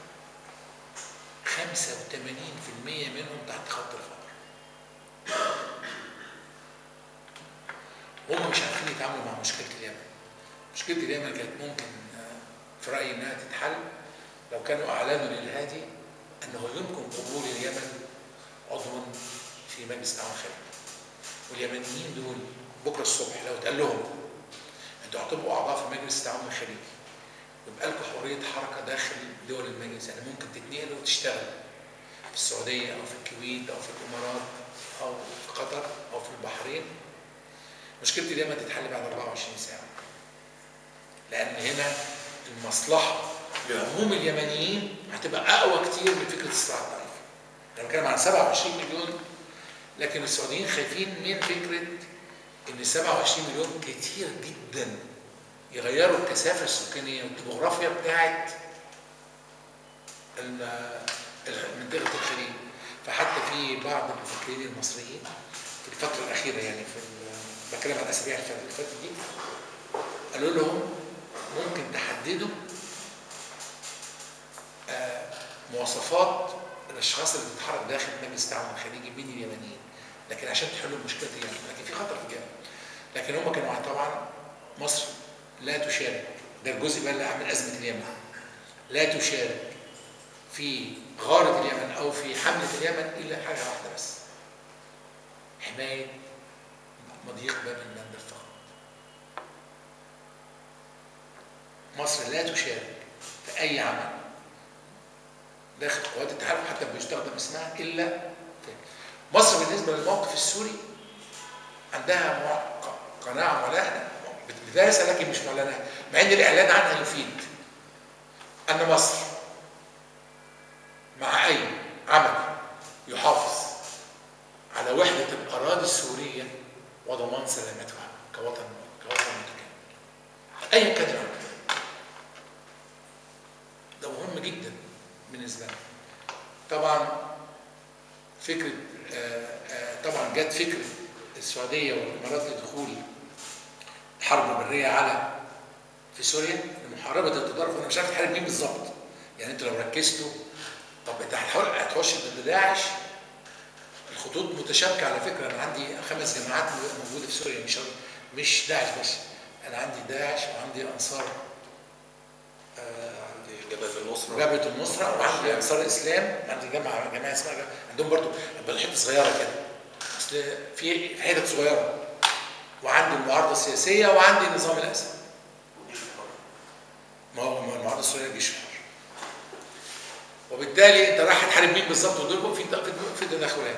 85% منهم تحت خط الفقر هم مش عارفين يتعاملوا مع مشكله اليمن مشكله اليمن كانت ممكن آه، في رايي انها تتحل لو كانوا اعلنوا للهادي انه يمكن قبول اليمن عضوا في مجلس التعاون الخليجي واليمنيين دول بكره الصبح لو اتقال لهم انتوا هتبقوا اعضاء في مجلس التعاون الخليجي ويبقى لكم حريه حركه داخل دول المجلس يعني ممكن تتنقلوا وتشتغلوا في السعوديه او في الكويت او في الامارات او في قطر او في البحرين مشكله اليمن تتحل بعد 24 ساعه لان هنا المصلحه لعموم اليمنيين هتبقى اقوى كتير من فكره الصراع الضعيف انا بتكلم عن 27 مليون لكن السعوديين خايفين من فكره ان 27 مليون كتير جدا يغيروا الكثافه السكانيه والديموغرافيا بتاعت ال- ال- منطقه الخليج فحتى في بعض المفكرين المصريين في الفتره الاخيره يعني في ال- بتكلم عن الاسابيع اللي فاتت- اللي فاتت دي قالوا لهم ممكن تحددوا آه، مواصفات الاشخاص اللي بتتحرك داخل مجلس التعاون الخليجي بين اليمنيين لكن عشان تحلوا مشكله اليمن لكن في خطر في اليمن لكن هم كانوا طبعا مصر لا تشارك ده الجزء بقى اللي عامل ازمه اليمن لا تشارك في غارة اليمن او في حملة اليمن الا حاجة واحدة بس حماية مضيق باب المندب فقط مصر لا تشارك في اي عمل داخل قوات التحالف حتى بيستخدم اسمها الا في مصر بالنسبه للموقف السوري عندها مع- ق- قناعه ولا بتدرس لكن مش معلنه مع ان الاعلان عنها يفيد ان مصر مع اي عمل يحافظ على وحده الاراضي السوريه وضمان سلامتها كوطن كوطن متكامل ايا كان العمل ده مهم جدا بالنسبه لنا طبعا فكره آه، آه، طبعا جت فكره السعوديه والامارات لدخول حرب بريه على في سوريا لمحاربه التطرف انا مش عارف تحارب مين بالظبط يعني انتوا لو ركزتوا طب انت هتحاول هتخش ضد داعش الخطوط متشابكه على فكره انا عندي خمس جماعات موجوده في سوريا مش مش داعش بس انا عندي داعش وعندي انصار آه، عندي جبهه النصره جبهه النصره وعندي انصار الاسلام عندي جامعه جماعه اسمها جامعة- عندهم برضو حته صغيره كده اصل في في حتت صغيره وعندي المعارضه السياسيه وعندي النظام الاسد ما هو ما هو المعارضه السوريه جيش حر وبالتالي انت رايح تحارب مين بالظبط ودول في في في تدخلات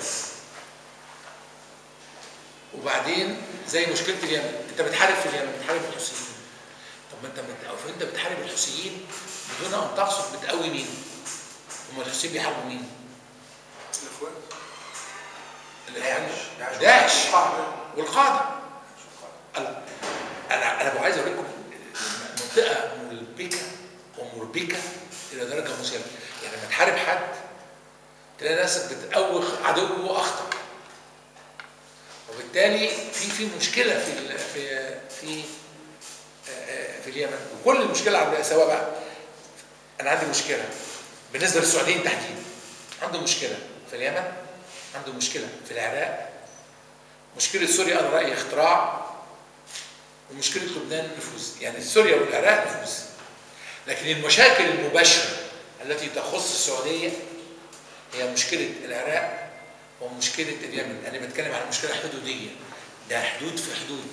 وبعدين زي مشكله اليمن انت بتحارب في اليمن بتحارب الحوثيين طب ما انت مت... أو انت بتحارب الحوثيين بدون ان تقصد بتقوي مين؟ هم الحوثيين بيحاربوا مين؟ الاخوان يعني داعش. داعش قاعدة. والقاعده انا انا انا عايز اوريكم منطقه ملبكه ومربكه الى درجه مثيره يعني لما تحارب حد تلاقي نفسك بتقوي عدو اخطر وبالتالي في في مشكله في ال- في في آه، آه، في اليمن وكل المشكله عندها سواء بقى انا عندي مشكله بالنسبه للسعوديين تحديدا عنده مشكله في اليمن عنده مشكله في العراق مشكله سوريا انا رايي اختراع ومشكله لبنان نفوذ يعني سوريا والعراق نفوذ لكن المشاكل المباشره التي تخص السعوديه هي مشكله العراق ومشكله اليمن انا بتكلم عن مشكله حدوديه ده حدود في حدود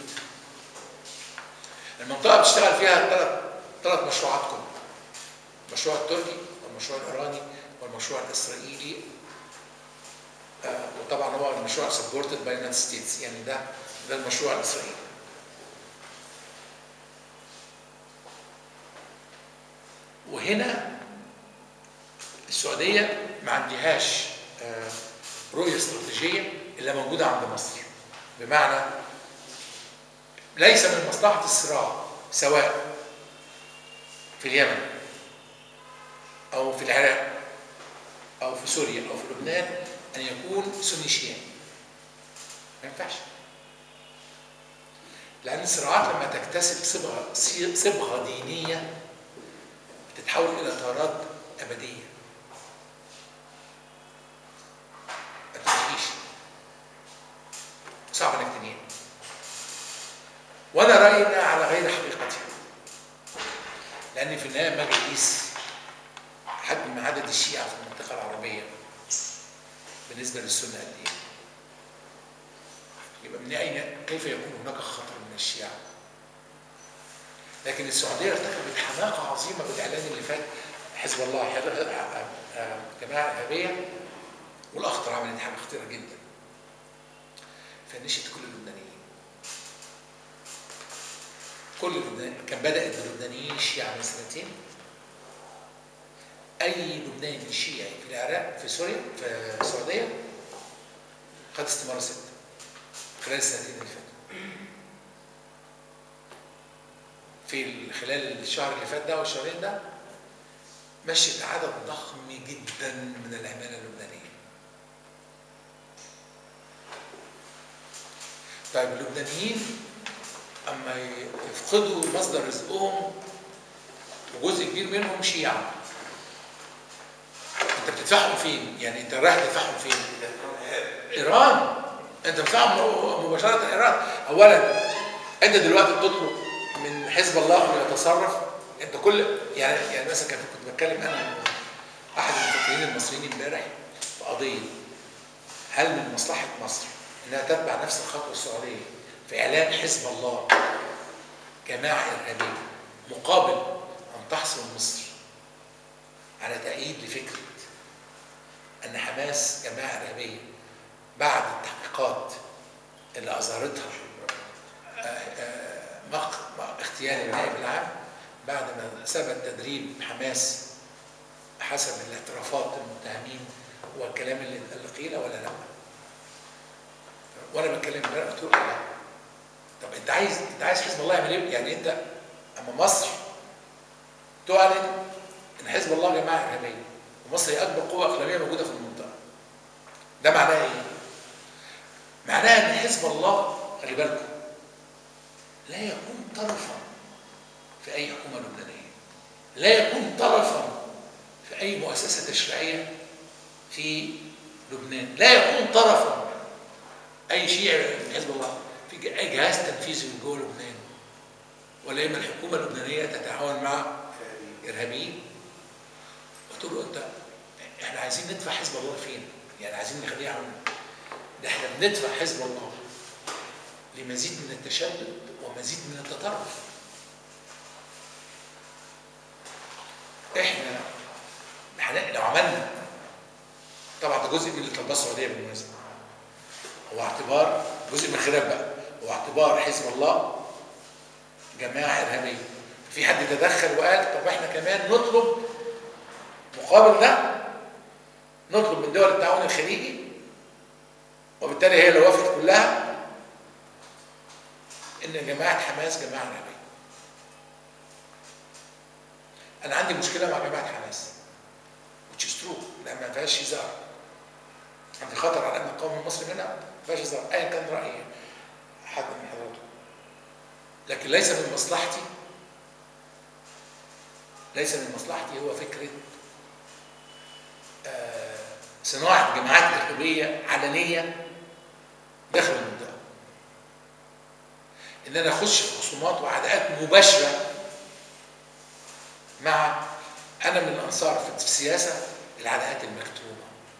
المنطقه بتشتغل فيها ثلاث ثلاث مشروعات كبرى المشروع التركي والمشروع الايراني والمشروع الاسرائيلي آه، وطبعا هو المشروع سبورتد باي يونايتد ستيتس يعني ده ده المشروع الاسرائيلي وهنا السعوديه ما عندهاش آه، رؤيه استراتيجيه الا موجوده عند مصر بمعنى ليس من مصلحه الصراع سواء في اليمن او في العراق او في سوريا او في لبنان ان يكون سني شيعي ما ينفعش لان الصراعات لما تكتسب صبغه صبغه دينيه بتتحول الى طارات ابديه ما تنتهيش صعب انك تنهيها وانا رايي انها على غير حقيقتها لان في النهايه ما بيقيس حجم عدد الشيعة في المنطقة العربية بالنسبة للسنة قد إيه؟ يبقى من أين كيف يكون هناك خطر من الشيعة؟ لكن السعودية ارتكبت حماقة عظيمة بالإعلان اللي فات حزب الله حر- آه، آه، جماعة إرهابية والأخطر عملت حاجة خطيرة جدا فنشت كل اللبنانيين كل اللبنانيين كان بدأت باللبنانيين الشيعة من سنتين اي لبناني شيعي في العراق في سوريا في السعوديه خد استماره ست خلال السنتين اللي فاتوا في خلال الشهر اللي فات ده والشهرين ده مشيت عدد ضخم جدا من العماله اللبنانيه طيب اللبنانيين اما يفقدوا مصدر رزقهم وجزء كبير منهم شيعه انت بتدفعهم فين؟ يعني انت رايح تدفعهم فين؟ ايران انت بتدفعهم مباشره ايران اولا انت دلوقتي بتطلب من حزب الله انه يتصرف انت كل يعني يعني مثلا كان كنت بتكلم انا احد المفكرين المصريين امبارح في قضيه هل من مصلحه مصر انها تتبع نفس الخطوه السعوديه في اعلان حزب الله جماعه ارهابيه مقابل ان تحصل مصر على تأييد لفكرة أن حماس جماعة إرهابية بعد التحقيقات اللي أظهرتها آه، آه، مق- مق- اغتيال النائب العام بعد ما ثبت تدريب حماس حسب الاعترافات المتهمين والكلام اللي اللي قيل ولا لا وانا بتكلم امبارح قلت له لا طب انت عايز انت عايز حزب الله يعمل ايه؟ يعني انت اما مصر تعلن ان حزب الله جماعه ارهابيه ومصر هي اكبر قوه اقليميه موجوده في المنطقه ده معناه ايه؟ معناه ان حزب الله خلي بالكم لا يكون طرفا في اي حكومه لبنانيه لا يكون طرفا في اي مؤسسه تشريعيه في لبنان لا يكون طرفا اي شيعي من حزب الله في اي جهاز تنفيذي من جوه لبنان ولا اما الحكومه اللبنانيه تتعاون مع ارهابيين قلت له انت احنا عايزين ندفع حزب الله فين؟ يعني عايزين نخليه عون ده احنا بندفع حزب الله لمزيد من التشدد ومزيد من التطرف احنا احنا لو عملنا طبعا ده جزء من اللي طلبها السعوديه بالمناسبه هو اعتبار جزء من الخلاف بقى هو اعتبار حزب الله جماعه ارهابيه في حد تدخل وقال طب احنا كمان نطلب مقابل ده نطلب من دول التعاون الخليجي وبالتالي هي اللي وافقت كلها ان جماعه حماس جماعه ارهابيه انا عندي مشكله مع جماعه حماس which is true لا ما فيهاش هزار عندي خطر على الامن القومي المصري منها ما فيهاش هزار ايا كان راي حد من حضراتكم لكن ليس من مصلحتي ليس من مصلحتي هو فكره آه صناعه جماعات ارهابيه علنيه داخل المنطقه ان انا اخش في خصومات وعداءات مباشره مع انا من الانصار في السياسه العداءات المكتومه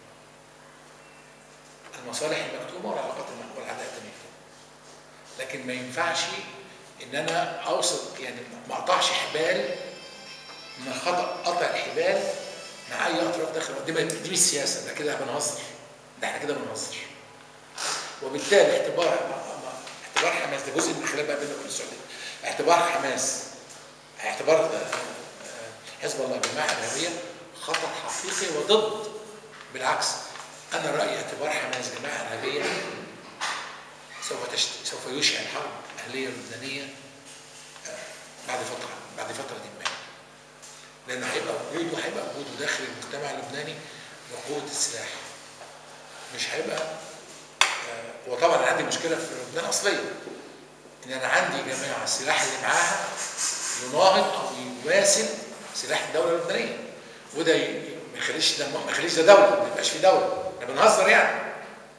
المصالح المكتومه والعلاقات والعداءات المكتومه لكن ما ينفعش ان انا اوصل يعني ما اقطعش حبال من خطا قطع الحبال مع اي اطراف داخل دي, دي مش سياسه ده كده بنهزر ده احنا كده بنهزر وبالتالي اعتبار اعتبار حماس ده جزء من الخلاف بقى بيننا وبين السعوديه اعتبار حماس اعتبار حزب الله جماعه ارهابيه خطر حقيقي وضد بالعكس انا رايي اعتبار حماس جماعه ارهابيه سوف تشت... سوف يشعل حرب اهليه لبنانيه بعد فتره بعد فتره ما لان هيبقى وجوده هيبقى وجوده داخل المجتمع اللبناني بقوه السلاح مش هيبقى وطبعا انا عندي مشكله في لبنان اصليه ان انا عندي جماعه السلاح اللي معاها يناهض او يماثل سلاح الدوله اللبنانيه وده ما يخليش ده ما يخليش ده دوله ما يبقاش في دوله احنا بنهزر يعني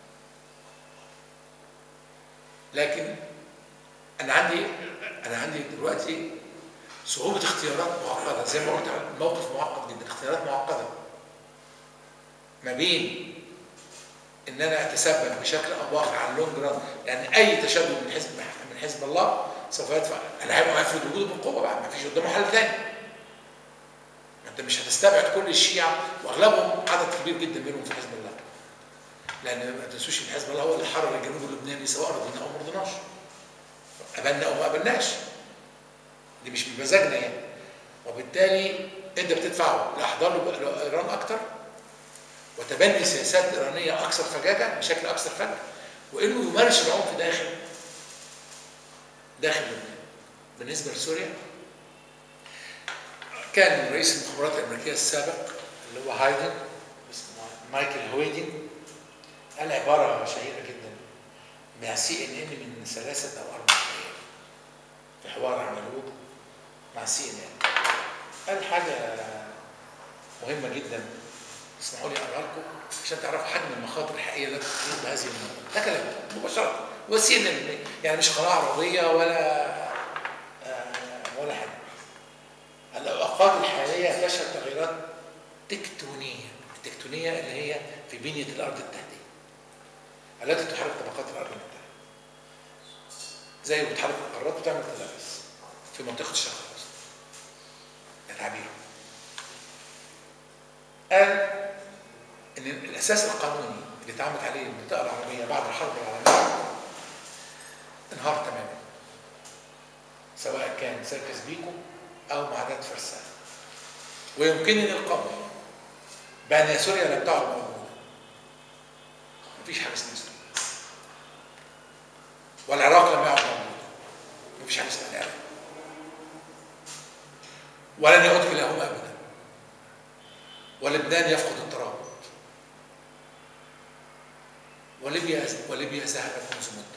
لكن انا عندي انا عندي دلوقتي صعوبه اختيارات معقده زي ما قلت الموقف معقد جدا اختيارات معقده ما بين ان انا اتسبب بشكل او باخر على اللونج ران يعني اي تشدد من حزب من حزب الله سوف يدفع انا هيبقى هيفرض وجوده بالقوه بقى ما فيش قدامه حل تاني انت مش هتستبعد كل الشيعة واغلبهم عدد كبير جدا منهم في حزب الله لان ما تنسوش ان حزب الله هو اللي حرر الجنوب اللبناني سواء رضينا او ما رضيناش قبلنا او ما قبلناش دي مش بمزاجنا يعني وبالتالي انت بتدفعه لاحضان ايران اكتر وتبني سياسات ايرانيه اكثر فجاجه بشكل اكثر فجأة وانه يمارس العنف داخل داخل لبنان بالنسبه لسوريا كان رئيس المخابرات الامريكيه السابق اللي هو هايدن اسمه مايكل هويدن قال عباره شهيره جدا مع سي ان ان من ثلاثه او اربع ايام في حوار عملوه مع سي ان ان قال حاجه مهمه جدا اسمحوا لي اقرا لكم عشان تعرفوا حجم المخاطر الحقيقيه التي تحيط بهذه المنطقه ده كلام مباشره وسي ان ان يعني مش قناه عربيه ولا آه ولا حاجه الأوقات الحالية تشهد تغيرات تكتونية التكتونية اللي هي في بنية الأرض التحتية التي تحرك طبقات الأرض المتحدة زي ما بتحرك القارات وتعمل تلابس في منطقة الشرق الأوسط ده تعبير قال إن الأساس القانوني اللي اتعملت عليه المنطقة العربية بعد الحرب العالمية انهار تماما سواء كان سيركس بيكو أو معدات فرسان ويمكنني القول بأن سوريا لم تعد موجودة مفيش حاجة اسمها سوريا والعراق لم يعد موجودة مفيش حاجة اسمها العراق ولن يعود كلاهما أبدا ولن ولبنان يفقد الترابط وليبيا وليبيا ذهبت منذ مده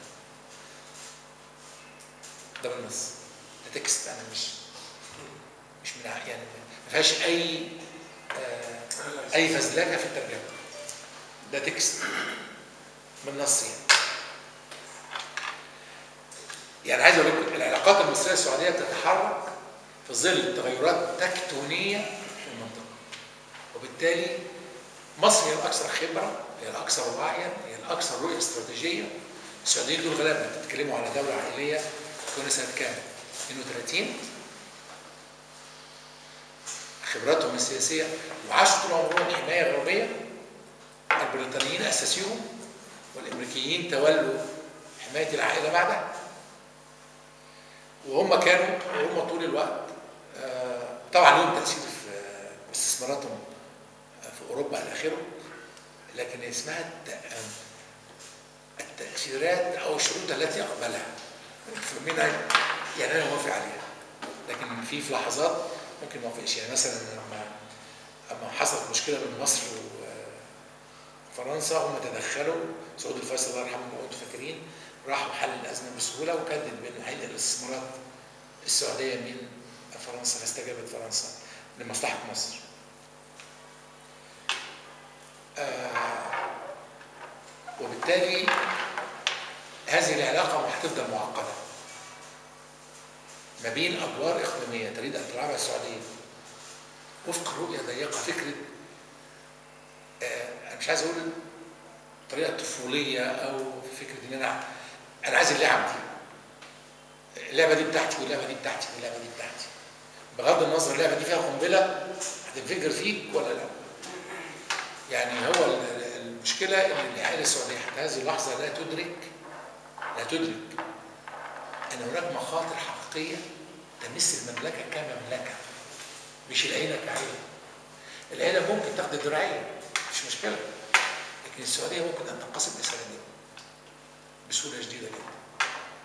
ده بالنص ده تكست انا مش مش من ع- يعني ما فيهاش اي آه اي فزلكه في الترجمه ده تكست من نص يعني يعني عايز اقول لكم العلاقات المصريه السعوديه بتتحرك في ظل تغيرات تكتونيه في المنطقه وبالتالي مصر هي الاكثر خبره هي الاكثر وعيا هي الاكثر رؤيه استراتيجيه السعوديين دول غالبا بتتكلموا على دوله عائليه كنا سنه كام؟ 32 خبراتهم السياسيه وعاشوا طول عمرهم حمايه غربيه البريطانيين اسسوهم والامريكيين تولوا حمايه العائله بعدها وهم كانوا وهم طول الوقت آه، طبعا لهم تاثير في آه، استثماراتهم في اوروبا الى اخره لكن اسمها الت- التاثيرات او الشروط التي اقبلها من يعني انا موافق عليها لكن في في لحظات ممكن ما اوافقش يعني مثلا لما اما حصلت مشكله بين مصر وفرنسا هم تدخلوا سعود الفيصل الله يرحمه لو انتم فاكرين راحوا حل الازمه بسهوله وكدد بانه هينقل الاستثمارات السعوديه من فرنسا فاستجابت فرنسا لمصلحه مصر. آه وبالتالي هذه العلاقه هتفضل معقده ما بين ادوار اقليميه تريد ان تلعبها السعوديه وفق رؤيه ضيقه فكره آه انا مش عايز اقول طريقه طفوليه او فكره ان انا انا عايز اللعب دي اللعبه دي بتاعتي واللعبه دي بتاعتي واللعبه دي بتاعتي بغض النظر اللعبه دي فيها قنبله هتنفجر فيك ولا لا يعني هو ال- المشكله ان العائله السعوديه حتى هذه اللحظه لا تدرك لا تدرك ان هناك مخاطر حقيقيه تمس المملكه كمملكه مش العيله كعيله العيله ممكن تاخد درعيه مش مشكله لكن السعوديه ممكن ان تنقسم لسنتين بسهوله شديده جدا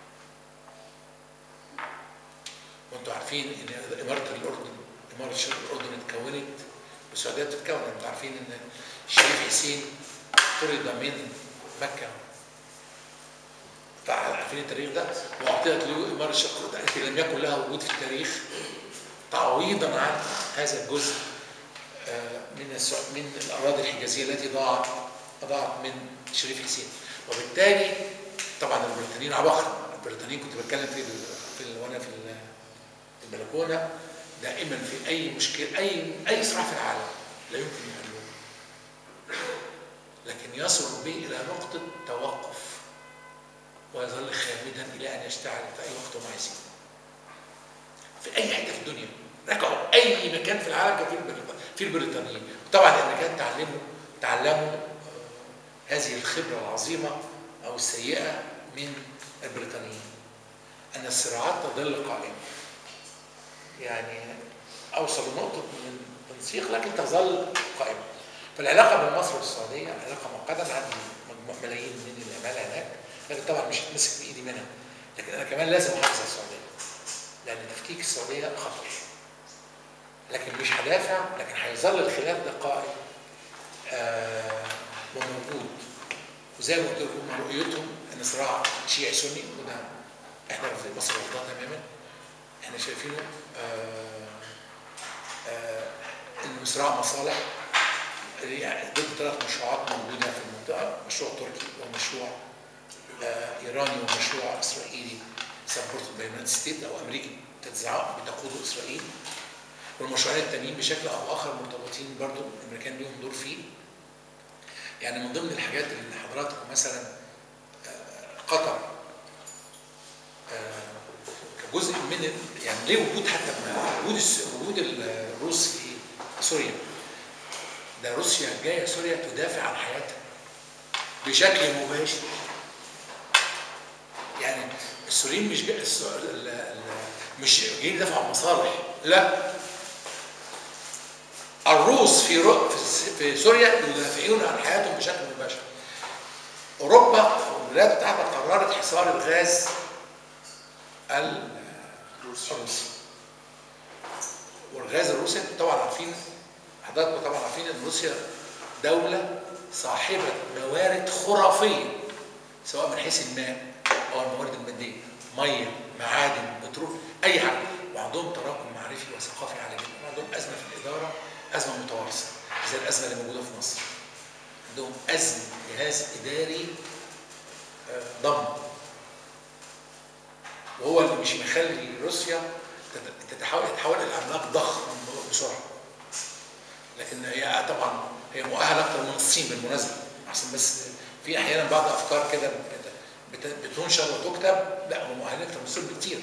وانتم عارفين ان اماره الاردن اماره شرق الاردن اتكونت والسعوديه بتتكون انتم عارفين ان الشريف حسين طرد من مكه عارفين التاريخ ده واعطيت له اماره شرق الاردن التي لم يكن لها وجود في التاريخ تعويضا عن هذا الجزء آه، من السع- من الاراضي الحجازيه التي ضاعت ضاعت من شريف حسين وبالتالي طبعا البريطانيين عبقرة البريطانيين كنت بتكلم في ال... في ال... وانا في ال- في البلكونه دائما في اي مشكله اي اي صراع في العالم لا يمكن يحلوه لكن يصل به الى نقطه توقف ويظل خامدا الى ان يشتعل في اي وقت هم عايزين في اي حته في الدنيا رجعوا اي مكان في العالم كان فيه البريط- فيه البريطانيين طبعا الامريكان تعلموا تعلموا آه، هذه الخبره العظيمه او السيئه من البريطانيين ان الصراعات تظل قائمه يعني اوصل لنقطه من التنسيق لكن تظل قائمه فالعلاقه بين مصر والسعوديه علاقه معقده أنا عندي مجموع ملايين من العماله هناك لكن طبعا مش هتمسك بايدي منها لكن انا كمان لازم احافظ على السعوديه لان تفكيك السعوديه خطر لكن مش هدافع لكن هيظل الخلاف ده قائم آه وموجود وزي ما قلت لكم هم رؤيتهم ان صراع شيعي سني وده احنا في مصر رفضناه تماما احنا شايفينه آه آه انه صراع مصالح يعني ضد ثلاث مشروعات موجوده في المنطقه مشروع تركي ومشروع آه ايراني ومشروع اسرائيلي سبورت باي ستيت او امريكي تتزعق بتقوده اسرائيل والمشروعين التانيين بشكل او اخر مرتبطين برضو الامريكان ليهم دور فيه يعني من ضمن الحاجات اللي حضراتكم مثلا آه، قطر آه، كجزء من ال- يعني ليه وجود حتى ما- وجود الس- وجود الروس في سوريا ده روسيا جايه سوريا تدافع عن حياتها بشكل مباشر يعني السوريين مش جاي الس- ال- ال- مش جايين يدافعوا عن مصالح لا الروس في رو... في, س- في سوريا يدافعون عن حياتهم بشكل مباشر اوروبا والولايات المتحده قررت حصار الغاز الروسي والغاز الروسي طبعا عارفين حضراتكم طبعا عارفين ان روسيا دوله صاحبه موارد خرافيه سواء من حيث الماء او الموارد الماديه ميه معادن بترول اي حاجه وعندهم تراكم معرفي وثقافي عالي جدا وعندهم ازمه في الاداره ازمه متوارثه زي الازمه اللي موجوده في مصر عندهم ازمه جهاز اداري آه، ضم وهو اللي مش مخلي روسيا تت- تتحول تتحول الى عملاق ضخم بسرعه لكن هي طبعا هي مؤهله اكتر من الصين بالمناسبه احسن بس في احيانا بعض افكار كده بت- بت- بتنشر وتكتب لا هم مؤهلين اكتر من الصين بكتير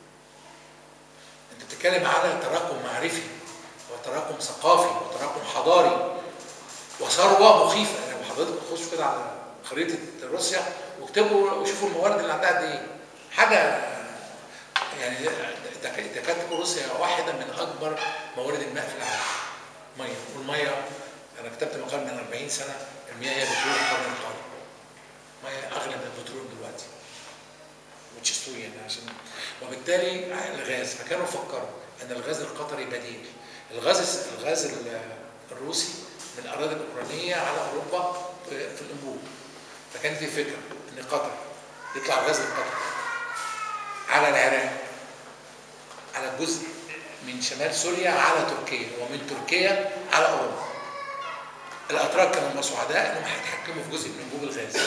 انت بتتكلم على تراكم معرفي وتراكم ثقافي وتراكم حضاري وثروه مخيفه يعني حضرتك تخشوا كده على خريطه روسيا واكتبوا وشوفوا الموارد اللي عندها قد ايه حاجه يعني تك- تكاد تكون روسيا واحده من اكبر موارد الماء في العالم ميه والميه انا كتبت مقال من 40 سنه المياه هي بترول القرن القادم ميه اغلى من البترول دلوقتي which is true يعني عشان وبالتالي الغاز فكانوا فكروا ان الغاز القطري بديل الغاز الغاز ال- الروسي من الاراضي الاوكرانيه على اوروبا في في الانبوب فكانت الفكره ان قطر يطلع الغاز القطري على العراق على جزء من شمال سوريا على تركيا ومن تركيا على اوروبا الاتراك كانوا سعداء انهم هيتحكموا في جزء من انبوب الغاز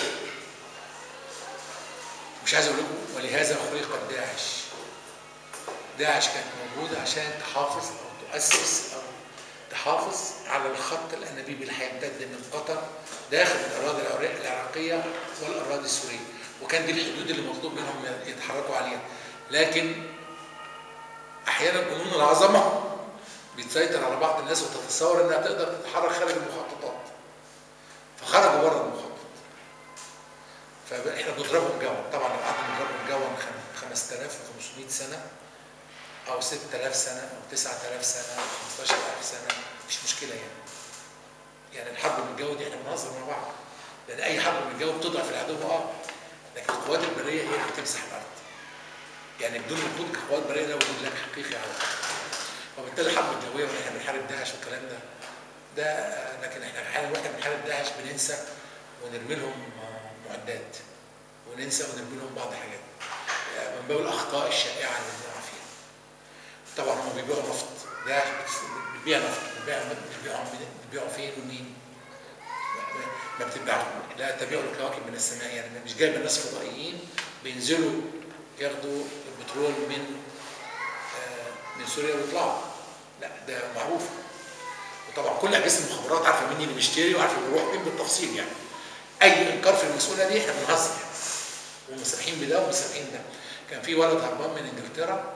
مش عايز اقول لكم ولهذا خلقت داعش داعش كانت موجوده عشان تحافظ او تؤسس او تحافظ على الخط الانابيبي اللي هيمتد من قطر داخل الاراضي العراق- العراقيه والاراضي السوريه وكان دي الحدود اللي مطلوب منهم يتحركوا عليها لكن احيانا جنون العظمه بتسيطر على بعض الناس وتتصور انها تقدر تتحرك خارج المخططات فخرجوا بره المخطط فاحنا بنضربهم جوا طبعا لو قعدنا نضربهم جوا خم- 5500 سنه او 6000 سنه او 9000 سنه او 15000 سنه مش مشكله يعني يعني الحرب من الجو دي احنا بنهزر مع بعض لان اي حرب من الجو بتضعف العدو اه لكن القوات البريه هي اللي بتمسح الارض يعني بدون وجود قوات بريه لا وجود لك حقيقي على الارض وبالتالي الحرب الجويه واحنا بنحارب داعش والكلام ده ده آه، لكن احنا احيانا واحنا بنحارب داعش بننسى ونرمي لهم آه، معدات وننسى ونرمي لهم بعض حاجات آه، من باب الاخطاء الشائعه اللي بنقع فيها طبعا هم بيبيعوا نفط داعش بتس- بتبيع نفط بتبيع بتبيعوا بتبيعوا فين ومين ما بتبيعوا لا تبيعوا الكواكب من السماء يعني مش جايبه ناس فضائيين بينزلوا ياخدوا البترول من آه، من سوريا ويطلعوا لا ده معروف وطبعا كل اجهزه المخابرات عارفه مين اللي بيشتري وعارفه بيروح فين بالتفصيل يعني اي انكار في المسؤوليه دي احنا بنهزر يعني ومسامحين بده ومسامحين ده كان في ولد هربان من انجلترا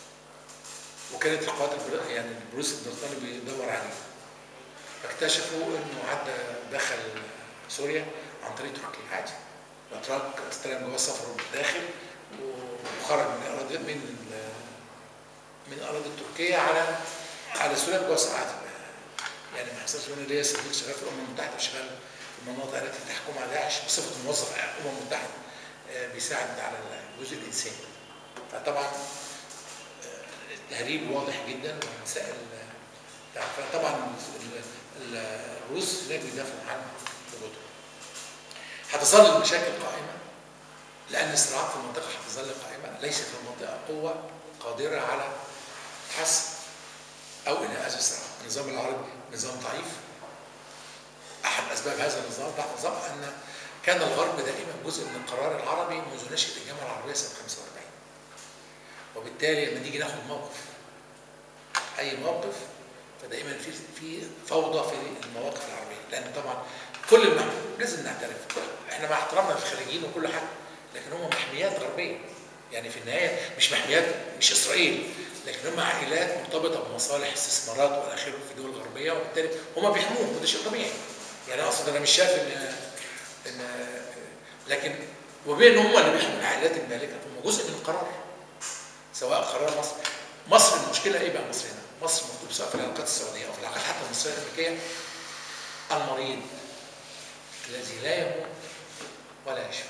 وكانت القوات البر- يعني البوليس البريطاني بيدور عليه فاكتشفوا انه عدى دخل سوريا عن طريق تركيا عادي الاتراك استلم جواز سفر من الداخل وخرج من اراضي من ال- من الاراضي التركيه على على سوريا بجواز عادي يعني ما حصلش منه ليا صديق شغال في الامم المتحده وشغال في المناطق التي تحكمها داعش بصفه موظف الامم المتحده آه، بيساعد على الجزء الانساني فطبعا آه، التهريب واضح جدا ومسائل بتاع- فطبعا ال- ال- الروس هناك بيدافعوا عن وجودهم هتظل المشاكل قائمه لان الصراعات في المنطقه هتظل قائمه ليس في المنطقه قوه قادره على حسم او انهاء هذا الصراع النظام العربي نظام ضعيف احد اسباب هذا النظام ضعف النظام ان كان الغرب دائما جزء من القرار العربي منذ نشاه الجامعه العربيه سنه 45 وبالتالي لما نيجي ناخد موقف اي موقف فدائما في في فوضى في المواقف العربيه لان طبعا كل المحميات لازم نعترف احنا مع احترامنا للخليجيين وكل حاجه لكن هم محميات غربيه يعني في النهايه مش محميات مش اسرائيل لكن هم عائلات مرتبطه بمصالح استثمارات والى اخره في دول غربيه وبالتالي هم بيحموهم وده شيء طبيعي يعني اقصد انا مش شايف ان ان لكن وبين هم اللي بيحموا العائلات المالكه هم جزء من القرار سواء قرار مصر مصر المشكله ايه بقى مصر هنا؟ مصر مكتوب سواء في العلاقات السعوديه او في العلاقات حتى المصريه الامريكيه المريض الذي لا يموت ولا يشفى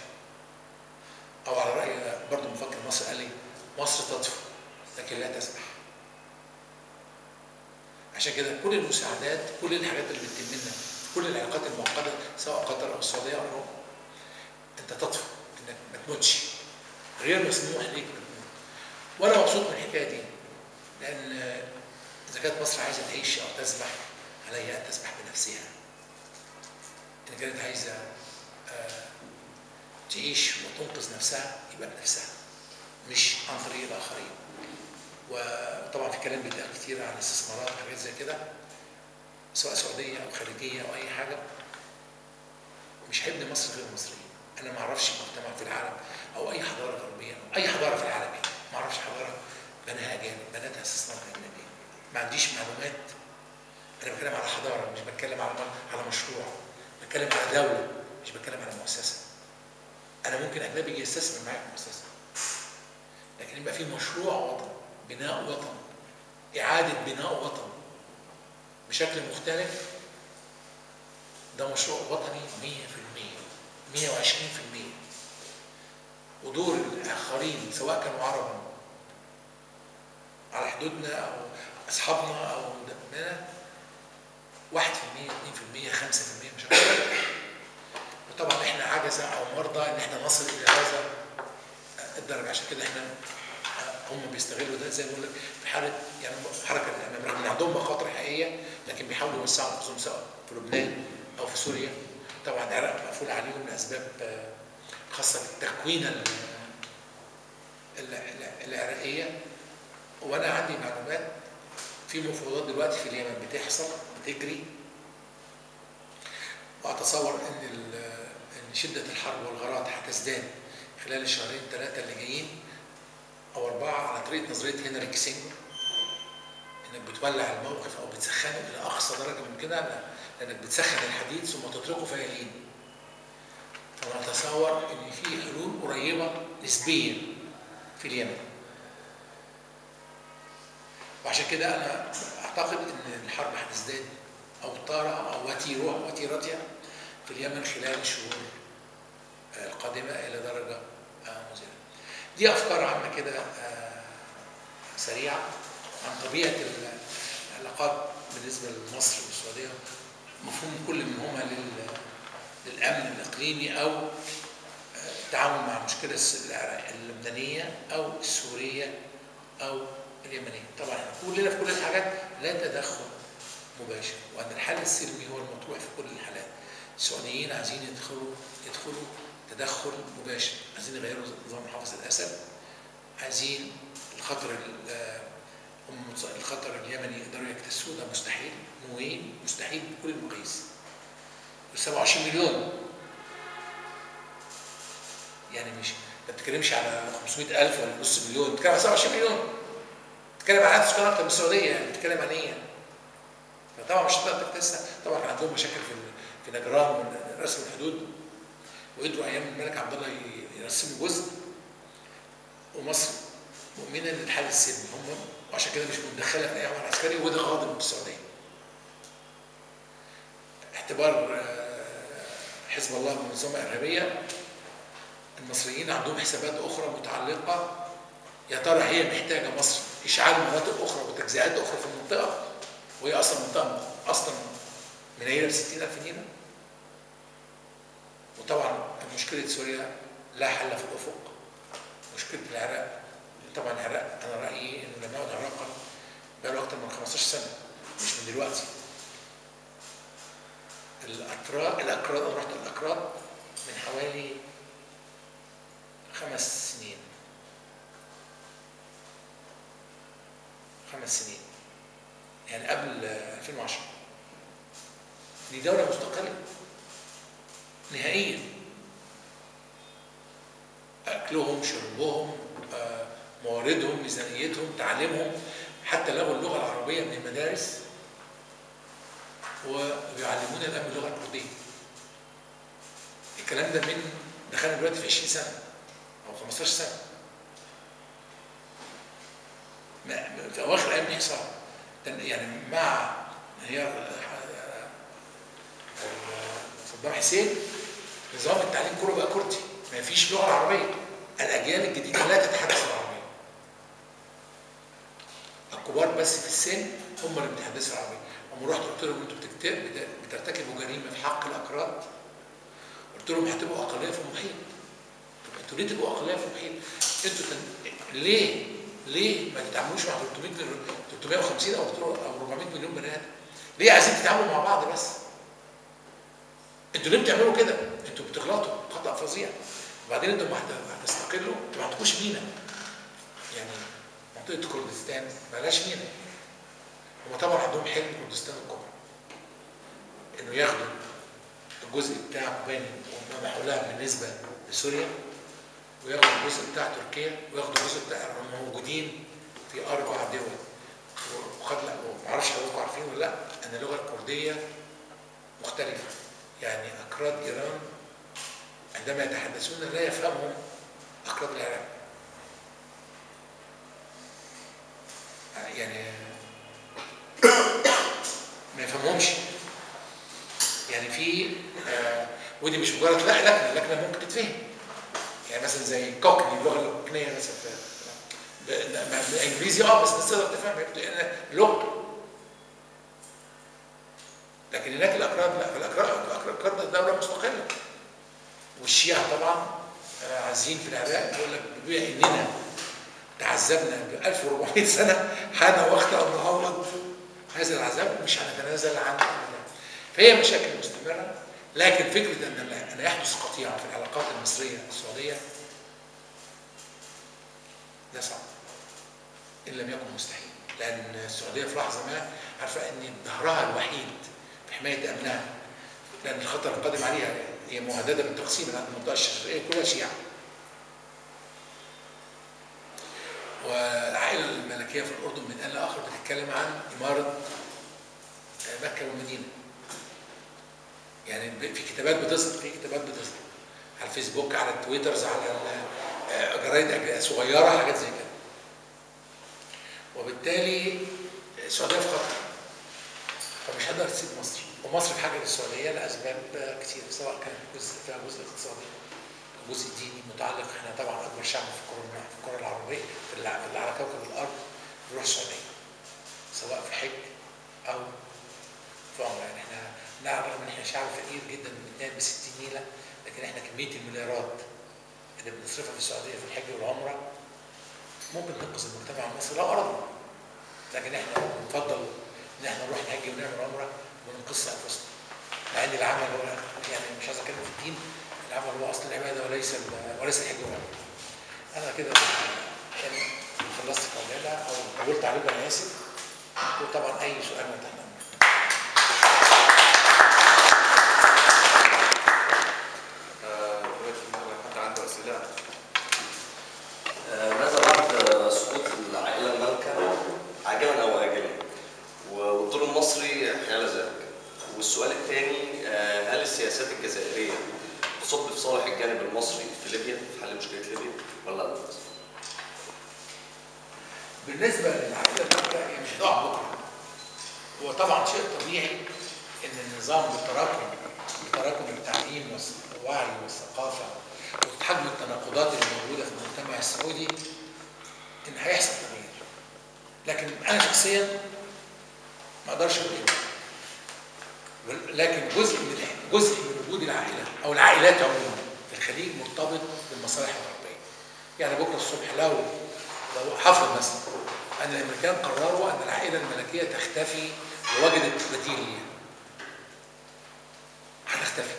او على راي برضه مفكر مصر قال لي مصر تطفو لكن لا تسبح عشان كده كل المساعدات كل الحاجات اللي بتتم لنا كل العلاقات المعقده سواء قطر او السعوديه او اوروبا انت تطفو انك ما تموتش غير مسموح ليك بالموت وانا مبسوط من الحكايه دي لان اذا كانت مصر عايزه تعيش او تسبح عليها ان تسبح بنفسها ان كانت عايزه آه، تعيش وتنقذ نفسها يبقى بنفسها مش عن طريق الاخرين وطبعا في كلام بيتقال كتير عن الاستثمارات وحاجات زي كده سواء سعوديه او خارجيه او اي حاجه مش هيبني مصر غير المصريين انا ما اعرفش مجتمع في العالم او اي حضاره غربيه أو اي حضاره في العالم يعني ما اعرفش حضاره بناها اجانب بناتها استثمار اجنبي ما عنديش معلومات انا بتكلم على حضاره مش بتكلم على على مشروع بتكلم على دوله مش بتكلم على مؤسسه انا ممكن اجنبي يجي يستثمر معايا في مؤسسه لكن يبقى في مشروع وطن بناء وطن اعاده بناء وطن بشكل مختلف ده مشروع وطني 100% 120% ودور الاخرين سواء كانوا عربا على حدودنا او اصحابنا او دمنا 1% 2% 5% مش اكتر وطبعا احنا عجزه او مرضى ان احنا نصل الى هذا الدرجه عشان كده احنا هم بيستغلوا ده زي ما بقول لك في حاله يعني حركه الامام رغم ان عندهم مخاطر حقيقيه لكن بيحاولوا يوسعوا نفسهم سواء في لبنان او في سوريا طبعا العراق مقفول عليهم لاسباب آه، خاصه بالتكوين ال- ال- ال- العراقيه وانا عندي معلومات في مفاوضات دلوقتي في اليمن بتحصل بتجري واتصور ان ال- ان شده الحرب والغارات هتزداد خلال الشهرين ثلاثه اللي جايين او اربعه على طريقه نظريه هنري كيسنجر انك بتولع الموقف او بتسخنه الى اقصى درجه ممكنه لانك بتسخن الحديد ثم تتركه فيلين فنتصور ان في حلول قريبه نسبيا في اليمن وعشان كده انا اعتقد ان الحرب هتزداد اوتارها او وتيرها وتيرتها في اليمن خلال الشهور القادمه الى درجه آه، مذهله. دي افكار عامه كده آه، سريعه عن طبيعه ال- العلاقات بالنسبه لمصر والسعوديه مفهوم كل منهما لل- للامن الاقليمي او آه، التعامل مع المشكله الس- العراق- اللبنانيه او السوريه او اليمنيه طبعا احنا كلنا في كل الحاجات لا تدخل مباشر وان الحل السلمي هو المطروح في كل الحالات السعوديين عايزين يدخلوا يدخلوا تدخل مباشر عايزين يغيروا نظام محافظه الاسد عايزين الخطر ال- آه، هم متص- الخطر اليمني يقدروا يكتسوه ده مستحيل نوي مستحيل بكل المقاييس 27 مليون يعني مش ما بتتكلمش على 500000 ولا نص مليون بتتكلم على 27 مليون بتتكلم عن عدد سكان اكتر من السعوديه يعني بتتكلم عن ايه يعني؟ فطبعا مش هتقدر تكتسها طبعا كان عندهم مشاكل في في نجران من رسم الحدود وقدروا ايام الملك عبد الله ي- يرسموا جزء ومصر مؤمنه ان الحل السلمي هم وعشان كده مش متدخله في اي عمل عسكري وده غاضب من السعوديه. اعتبار آه، حزب الله منظمه ارهابيه المصريين عندهم حسابات اخرى متعلقه يا ترى هي محتاجه مصر اشعال مناطق اخرى وتجزئات اخرى في المنطقه وهي اصلا منطقه اصلا منيله ب 60000 نيله وطبعا مشكله سوريا لا حل في الافق مشكله العراق طبعا العراق انا رايي انه لما يقعد عراقا بقاله اكتر من 15 سنه مش من دلوقتي الاكراد الاكراد انا رحت الاكراد من حوالي خمس سنين خمس سنين يعني قبل 2010 دي دولة مستقلة نهائيا أكلهم شربهم آه، مواردهم ميزانيتهم تعليمهم حتى لغوا اللغة العربية من المدارس وبيعلمونا الآن باللغة الكردية الكلام ده من دخلنا دلوقتي في 20 سنة أو 15 سنة ما- في أواخر أيام الحصار كان يعني مع انهيار صدام حسين نظام التعليم كله بقى كردي ما فيش لغه عربيه الاجيال الجديده لا تتحدث العربيه الكبار بس في السن هم اللي بيتحدثوا العربيه هم رحت قلت لهم انتوا بتكت- بت- بترتكبوا جريمه في حق الاكراد قلت لهم هتبقوا اقليه في المحيط طب انتوا ليه تبقوا اقليه في المحيط؟ انتوا تن... ليه ليه ما تتعاملوش مع 300 مليون 350 او او 400 مليون بني ادم؟ ليه عايزين تتعاملوا مع بعض بس؟ انتوا ليه بتعملوا كده؟ انتوا بتغلطوا خطا فظيع وبعدين انتوا ما هت- هتستقلوا انتوا ما عندكوش مينا يعني منطقه كردستان مالهاش مينا هم طبعا عندهم حلم كردستان الكبرى انه ياخدوا الجزء بتاع كوباني وما حولها بالنسبه لسوريا وياخدوا الجزء بتاع تركيا وياخدوا الجزء بتاع هم موجودين في اربع دول وخد لا ما اعرفش حضراتكم عارفين ولا لا ان اللغه الكرديه مختلفه يعني اكراد ايران عندما يتحدثون لا يفهمهم اكراد العراق يعني ما يفهمهمش يعني في آه ودي مش مجرد لا لكنه لكنه ممكن تتفهم يعني مثلا زي كوكني اللغه الكوكنيه مثلا ب- ب- ب- بالانجليزي اه بس الناس تقدر تفهم لان لغه لكن هناك الاكراد لا فالاكراد الاكراد دوله مستقله والشيعة طبعا آه، عايزين في العراق يقول لك بما اننا تعذبنا ب 1400 سنه حان وقت ان نعوض هذا العذاب مش هنتنازل عنه أبداً. فهي مشاكل مستمره لكن فكره ان ان يحدث قطيعه في العلاقات المصريه السعوديه ده صعب ان لم يكن مستحيل لان السعوديه في لحظه ما عارفه ان ظهرها الوحيد في حمايه امنها لان الخطر القادم عليها هي مهدده بالتقسيم لان المنطقه الشرقيه كلها شيعه والعائله الملكيه في الاردن من ان لاخر بتتكلم عن اماره مكه والمدينه يعني ب- في كتابات بتصدق في كتابات بتصدق على الفيسبوك على التويترز على ال- آه، جرايد أج- صغيره حاجات زي كده وبالتالي السعوديه في خطر فمش هتقدر تسيب مصر ومصر في حاجه للسعوديه لاسباب كثيره سواء كان جزء فيها جزء اقتصادي جزء ديني متعلق احنا طبعا اكبر شعب في الكره في الكره العربيه في الع- في على كوكب الارض بيروح السعوديه سواء في حج او في عمره يعني احنا نعرف ان احنا شعب فقير جدا بنتنام ب 60 نيله لكن احنا كميه المليارات اللي بنصرفها في السعوديه في الحج والعمره ممكن ننقذ المجتمع المصري لو اردنا لكن احنا بنفضل ان احنا نروح نحج ونعمل عمره وننقذ انفسنا مع ان العمل هو يعني مش عايز اتكلم في الدين العمل هو اصل العباده وليس ال- وليس الحج والعمره انا كده يعني خلصت قولنا او طولت عليكم انا اسف وطبعا اي سؤال من تحت امرك آه، لو حد عنده اسئله آه، ماذا بعد آه، سقوط العائلة المالكة عاجلا أو آجلا؟ والدور المصري حيال ذلك. والسؤال الثاني آه، هل السياسات الجزائرية تصب في صالح الجانب المصري في ليبيا في حل مشكلة ليبيا ولا لا؟ بالنسبه للعائله الكبرى هي مش هتقع بكره هو طبعا شيء طبيعي ان النظام بالتراكم بتراكم التعليم والوعي والثقافه وحجم التناقضات اللي موجوده في المجتمع السعودي ان هيحصل تغيير لكن انا شخصيا ما اقدرش اقول كده وال- لكن جزء من الح- جزء من وجود العائله او العائلات عموما في الخليج مرتبط بالمصالح الغربيه يعني بكره الصبح لو لو حفظ مثلا ان الامريكان قرروا ان العائله الملكيه تختفي ووجدت بديل ليها هتختفي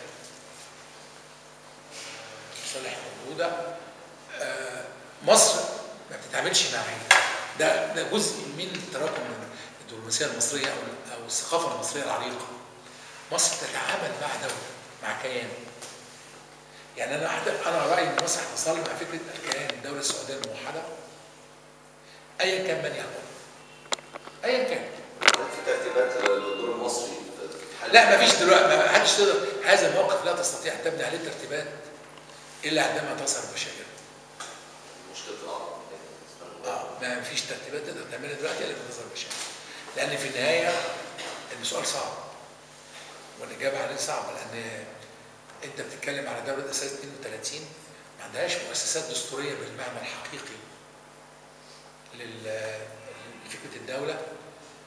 مصالح موجوده آه، مصر ما بتتعاملش مع عائله ده ده جزء من تراكم الدبلوماسيه المصريه او او الثقافه المصريه العريقه مصر تتعامل مع دوله مع كيان يعني انا أحد- انا رايي ان مصر هتصالح مع فكره الكيان الدوله السعوديه الموحده ايا كان من يحكم ايا كان في ترتيبات للدور المصري في حل لا ما فيش دلوقتي ما حدش تقدر هذا الموقف لا تستطيع ان تبني عليه ترتيبات الا عندما تظهر مشاكل مشكلة العرب اه ما فيش ترتيبات تقدر تعملها دلوقتي الا لما تظهر مشاكل لان في النهايه السؤال صعب والاجابه عليه صعبه لان انت بتتكلم على دوله اساس 32 ما عندهاش مؤسسات دستوريه بالمعنى الحقيقي لل- لفكره الدوله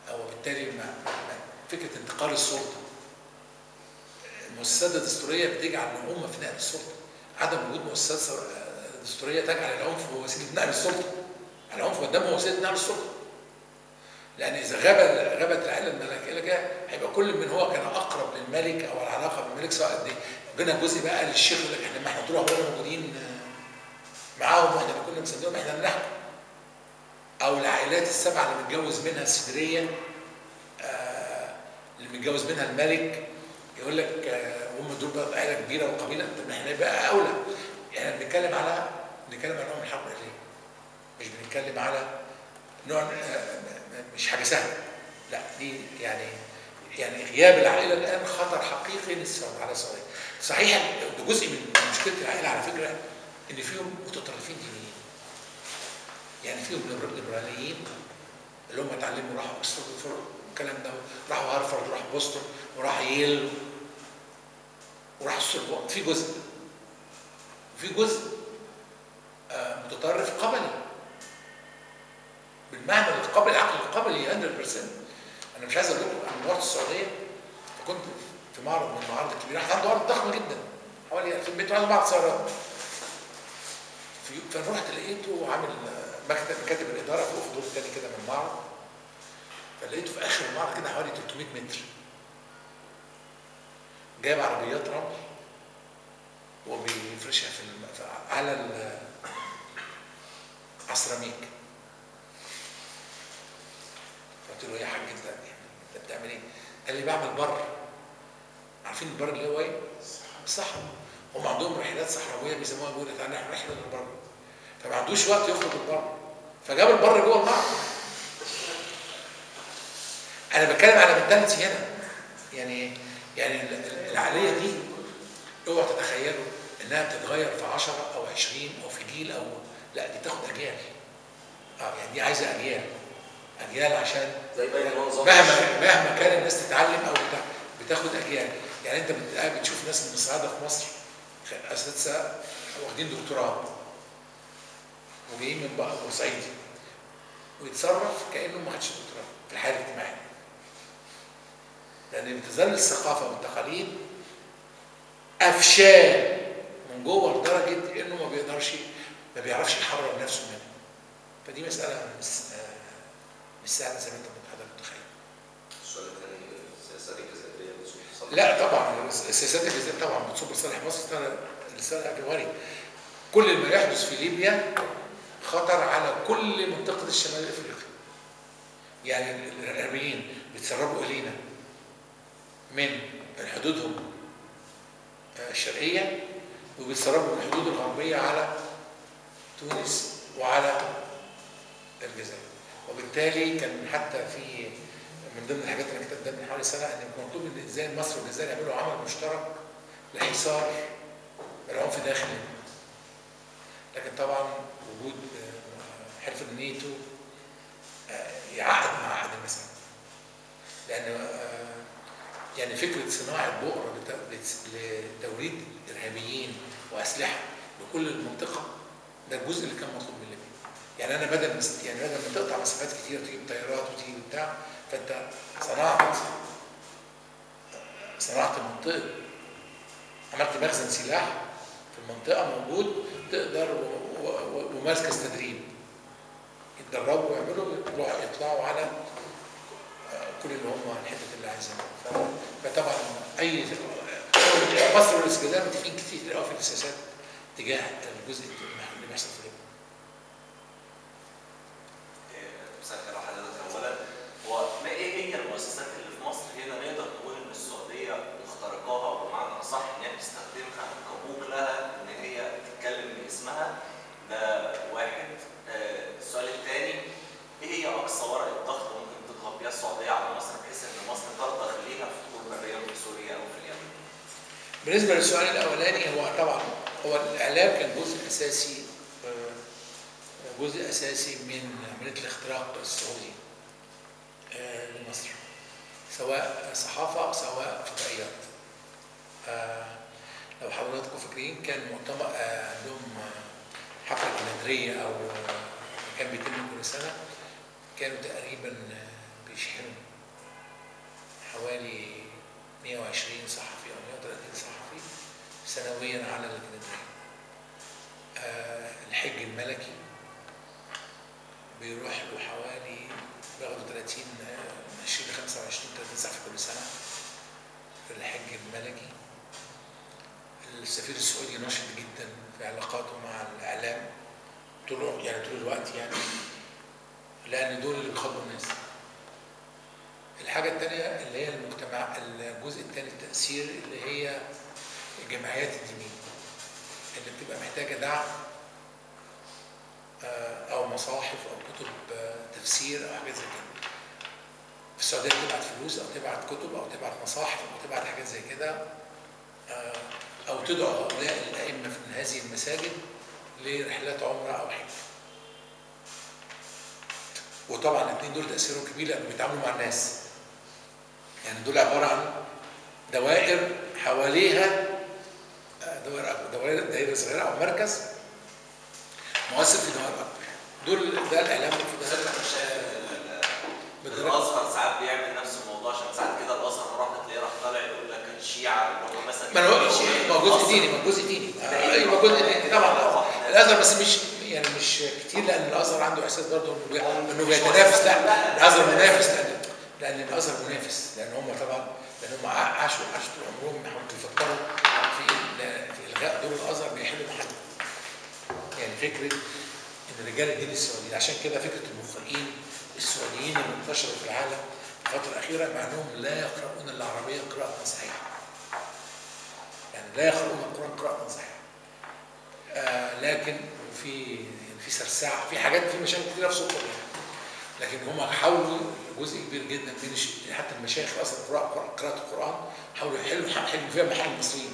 او بالتالي ما ما- فكره انتقال السلطه المؤسسات الدستوريه بتجعل الامه في نقل السلطه عدم وجود مؤسسات سر- دستوريه تجعل العنف هو وسيله نقل السلطه العنف والدم هو وسيله نقل السلطه لان اذا غاب غابت العائله الملكيه هيبقى كل من هو كان اقرب للملك او العلاقه بالملك سواء دي جينا جزء بقى للشيخ يقول لك احنا ما احنا طول عمرنا موجودين آه، معاهم واحنا اللي كنا مساندهم احنا اللي نحكم او العائلات السبعه اللي متجوز منها السدريه آه، اللي متجوز منها الملك يقول لك آه، هم دول بقى عائله كبيره وقبيله طب احنا بقى اولى احنا بنتكلم على بنتكلم على نوع من الحرب الاهليه مش بنتكلم على نوع آه، مش حاجه سهله لا دي يعني يعني غياب العائله الان خطر حقيقي للسعوديه على السعوديه صحيح ده جزء من مشكله العائله على فكره ان فيهم متطرفين دينيين يعني فيهم ليبر- ليبراليين اللي هم اتعلموا راحوا اوكسفورد والكلام ده راحوا هارفارد وراحوا بوسطن وراح ييل وراحوا السوربون في جزء وفي جزء آه، متطرف قبلي بالمعنى القبلي العقل القبلي 100% انا مش عايز اقول لكم انا رحت السعوديه فكنت في معرض من المعارض الكبيره احنا عنده ارض ضخمه جدا حوالي 2000 متر عنده معرض سيارات في فرحت لقيته عامل آه، مكتب كاتب الاداره فوق في دور تاني كده من المعرض فلقيته في اخر المعرض كده حوالي 300 متر جايب عربيات رمل وبيفرشها في الم... في- على ال... على السيراميك قلت له يا حاج انت انت بتعمل ايه؟ قال لي بعمل بر عارفين البر اللي هو ايه؟ الصحراء هم عندهم رحلات صحراويه بيسموها بيقول لك تعالى نعمل رحله للبر فما عندوش وقت يخرج البر فجاب البر جوه المعرض انا بتكلم على منتاليتي هنا يعني يعني ال- ال- العقليه دي اوعوا تتخيلوا انها بتتغير في 10 او 20 او في جيل او لا دي تاخد اجيال اه يعني دي عايزه اجيال اجيال عشان زي باقي المنظمات مهما مهما كان الناس تتعلم او بتاع بتاخد اجيال يعني انت بت- بتشوف ناس من الصعايده في مصر خ- اساتذه واخدين دكتوراه وجايين من بقى بورسعيد ويتصرف كانه ما خدش دكتوراه في الحياه الاجتماعيه لان بتظل الثقافه والتقاليد افشاه من جوه لدرجه انه ما بيقدرش ما بيعرفش يحرر نفسه منها فدي مساله مش آه، مش سهله زي ما انت حضرتك متخيل السؤال الثاني السياسات الجزائريه بتصب لا طبعا السياسات الجزائريه طبعا بتصب لصالح مصر لسان- لسان جوهري كل ما يحدث في ليبيا خطر على كل منطقه الشمال الافريقي يعني الارهابيين بيتسربوا الينا من حدودهم الشرقيه وبيتسربوا من الحدود الغربيه على تونس وعلى الجزائر وبالتالي كان حتى في من ضمن الحاجات اللي كتبتها من حوالي سنه ان كان مطلوب ان ازاي مصر والجزائر يعملوا عمل مشترك لحصار العنف داخل ليبيا. لكن طبعا وجود آه، حلف النيتو آه، يعقد معقد المسألة لأن آه، يعني فكرة صناعة بؤرة لت- لت- لتوريد إرهابيين وأسلحة لكل المنطقة ده الجزء اللي كان مطلوب من ليبيا يعني أنا بدل مس- يعني بدل ما تقطع مسافات كتير تجيب طيارات وتيجي بتاع فأنت صنعت صنعت منطقة عملت مخزن سلاح في المنطقة موجود تقدر و- و- و- ومركز تدريب يتدربوا ويعملوا يروحوا يطلعوا على آه، كل اللي هم الحتة اللي عايزينها ف- فطبعا أي مصر والجزائر متفقين كتير قوي في السياسات تجاه الجزء اللي بيحصل في ليبيا مساء الخير على حضرتك اولا هو ما ايه هي المؤسسات اللي في مصر هنا نقدر نقول ان السعوديه مخترقاها بمعنى اصح ان هي بتستخدمها كبوق لها ان هي تتكلم باسمها ده واحد آه، السؤال الثاني ايه هي اقصى ورقه ضغط ممكن تضغط بيها السعوديه على مصر بحيث ان مصر ترضى ليها في حقوق بريه في سوريا او في اليمن؟ بالنسبة للسؤال الأولاني هو طبعا هو الإعلام كان جزء أساسي آه، جزء أساسي من عملية الاختراق السعودي آه، لمصر سواء صحافة أو سواء فضائيات آه، لو حضراتكم فاكرين كان مؤتمر آه، عندهم آه، حفلة كالندرية أو آه، كان بيتم كل سنة كانوا تقريبا آه، بيشحنوا حوالي 120 صحفي او 130 صحفي سنويا على الجنيه آه الحج الملكي بيروح له حوالي بياخدوا 30 آه، من 20 ل 25 30 صحفي كل سنه في الحج الملكي السفير السعودي ناشط جدا في علاقاته مع الاعلام طول يعني طول الوقت يعني لان دول اللي بيخاطبوا الناس الحاجه الثانيه اللي هي المجتمع الجزء الثاني التاثير اللي هي الجمعيات الدينيه اللي بتبقى محتاجه دعم آه، او مصاحف او كتب آه، تفسير او حاجات زي كده في السعوديه بتبعت فلوس او تبعت كتب او تبعت مصاحف او تبعت حاجات زي كده آه، او تدعو هؤلاء الائمه من هذه المساجد لرحلات عمره او حج وطبعا الاثنين دول تاثيرهم كبير لانه بيتعاملوا مع الناس يعني دول عباره عن دوائر حواليها آه، دوائر اكبر دوائر دائره صغيره او مركز مؤثر في دوائر اكبر دول ده الاعلام في بس دوائر انت مش شايف ال- بالدرجة. الازهر ساعات بيعمل نفس الموضوع عشان ساعات كده الازهر راح تلاقيه راح طالع يقول لك الشيعه اللي هم مثلا ما هو الشيعة ما هو جزء الأزهر. ديني ما هو جزء ديني ده آه، إيه؟ ايوه جزء ديني طبعا آه. الازهر بس مش يعني مش كتير لان الازهر عنده احساس برضه انه بي- انه بيتنافس لا الازهر منافس لان لان الازهر منافس لان هم طبعا لان هم عاشوا عاشوا طول عمرهم يحاولوا يفكروا في في الغاء دور الازهر بيحلوا محل يعني فكره ان رجال الدين السعوديين عشان كده فكره المقرئين السعوديين اللي انتشروا في العالم في الفتره الاخيره مع انهم لا يقرؤون العربيه قراءه صحيحه يعني لا يقرؤون القران قراءه صحيحه آه لكن في في سرسعه في حاجات في مشاكل كتير في صوتهم يعني لكن هم حاولوا جزء كبير جدا من الش- حتى المشايخ اصلا قراءه قراءه القران حاولوا يحلوا يحلوا فيها محل المصريين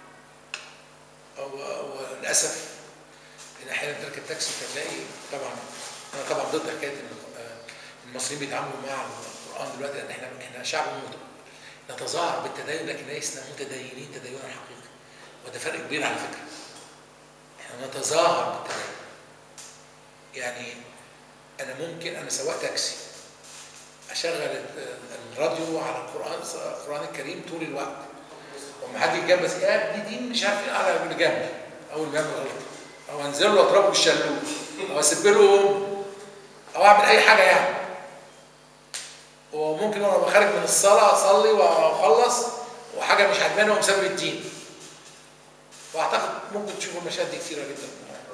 و- وللاسف ان احيانا ترك التاكسي فتلاقي طبعا انا طبعا ضد حكايه ان آه، المصريين بيتعاملوا مع القران دلوقتي لان احنا احنا شعب مت- نتظاهر بالتدين لكن لسنا متدينين تدينا حقيقي وده فرق كبير على فكره احنا نتظاهر بالتدين يعني انا ممكن انا سواق تاكسي اشغل ال- الراديو على القران القران الكريم طول الوقت وما حد يتجمس يا ابني دين مش عارف ايه على اللي جنبي اول ما يعمل غلط او انزل له اضربه بالشلوت او اسيب له أم، او اعمل اي حاجه يعني وممكن وانا خارج من الصلاه اصلي واخلص وحاجه مش عجباني واقوم سابق الدين واعتقد ممكن تشوفوا المشاهد دي كتيره جدا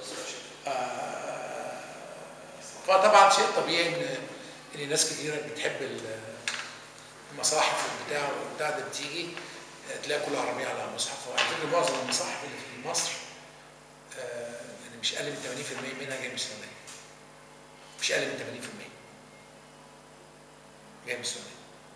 آه، فطبعا شيء طبيعي ان ان ناس كتيره بتحب ال- المصاحف والبتاع والبتاع ده بتيجي تلاقي كل عربيه على مصحف وعلى فكره معظم المصاحف اللي في مصر آه، يعني مش اقل من 80% منها جايه من السعوديه مش اقل من 80% جايه من السعوديه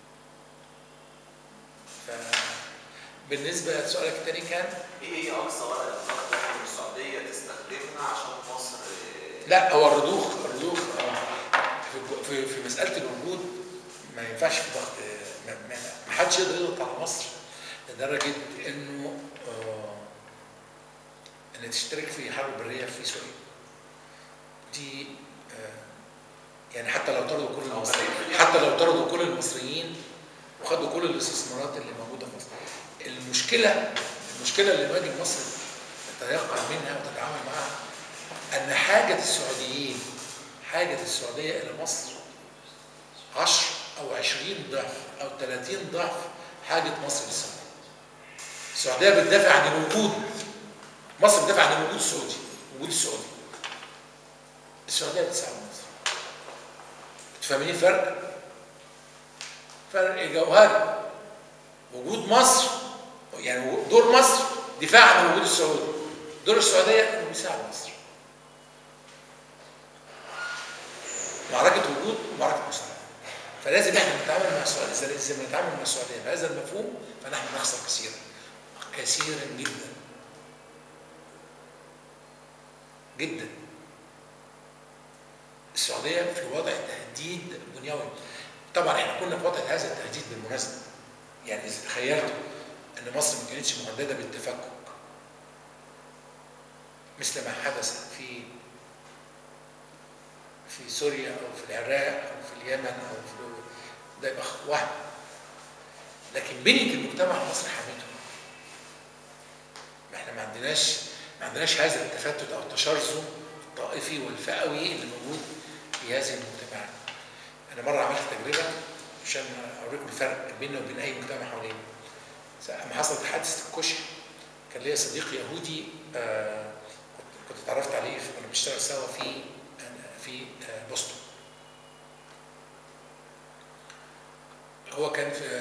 فبالنسبه لسؤالك الثاني كان ايه هي اقصى ورقه ضغط من السعوديه تستخدمها عشان مصر آه، لا هو الرضوخ الرضوخ آه، في الج- في في مساله الوجود ما ينفعش في ضغط آه، ما- ما ما حدش يقدر يضغط على مصر لدرجه انه آه، ان تشترك في حرب بريه في سوريا دي آه، يعني حتى لو طردوا كل المصريين حتى لو طردوا كل المصريين وخدوا كل الاستثمارات اللي موجوده في مصر المشكله المشكله اللي واجب مصر تتيقن منها وتتعامل معها ان حاجه السعوديين حاجه السعوديه الى مصر 10 او 20 ضعف او 30 ضعف حاجه مصر للسعوديه. السعوديه بتدافع عن الوجود مصر بتدافع عن الوجود السعودي وجود السعودي. السعوديه بتساعد مصر. فاهمين الفرق؟ فرق جوهري وجود مصر يعني دور مصر دفاع عن الوجود السعودي دور السعوديه انه بيساعد مصر معركه وجود ومعركه مساعده فلازم احنا نتعامل مع السعوديه زي زي ما نتعامل مع السعوديه بهذا المفهوم فنحن نخسر كثيرا كثيرا جدا جدا السعوديه في وضع تهديد بنيوي طبعا احنا كنا في وضع هذا التهديد بالمناسبه يعني اذا تخيلتوا ان مصر ما كانتش مهدده بالتفكك مثل ما حدث في في سوريا او في العراق او في اليمن او في ده يبقى وهم لكن بنيه المجتمع المصري حميته ما احنا ما عندناش ما عندناش هذا التفتت او التشرذم الطائفي والفئوي اللي موجود في هذه المجتمعات انا مره عملت تجربه عشان اوريكم الفرق بيننا وبين اي مجتمع حوالينا لما حصلت حادثه الكشك كان ليا صديق يهودي آه كنت كنت اتعرفت عليه كنا بنشتغل سوا في في آه بوسطن هو كان في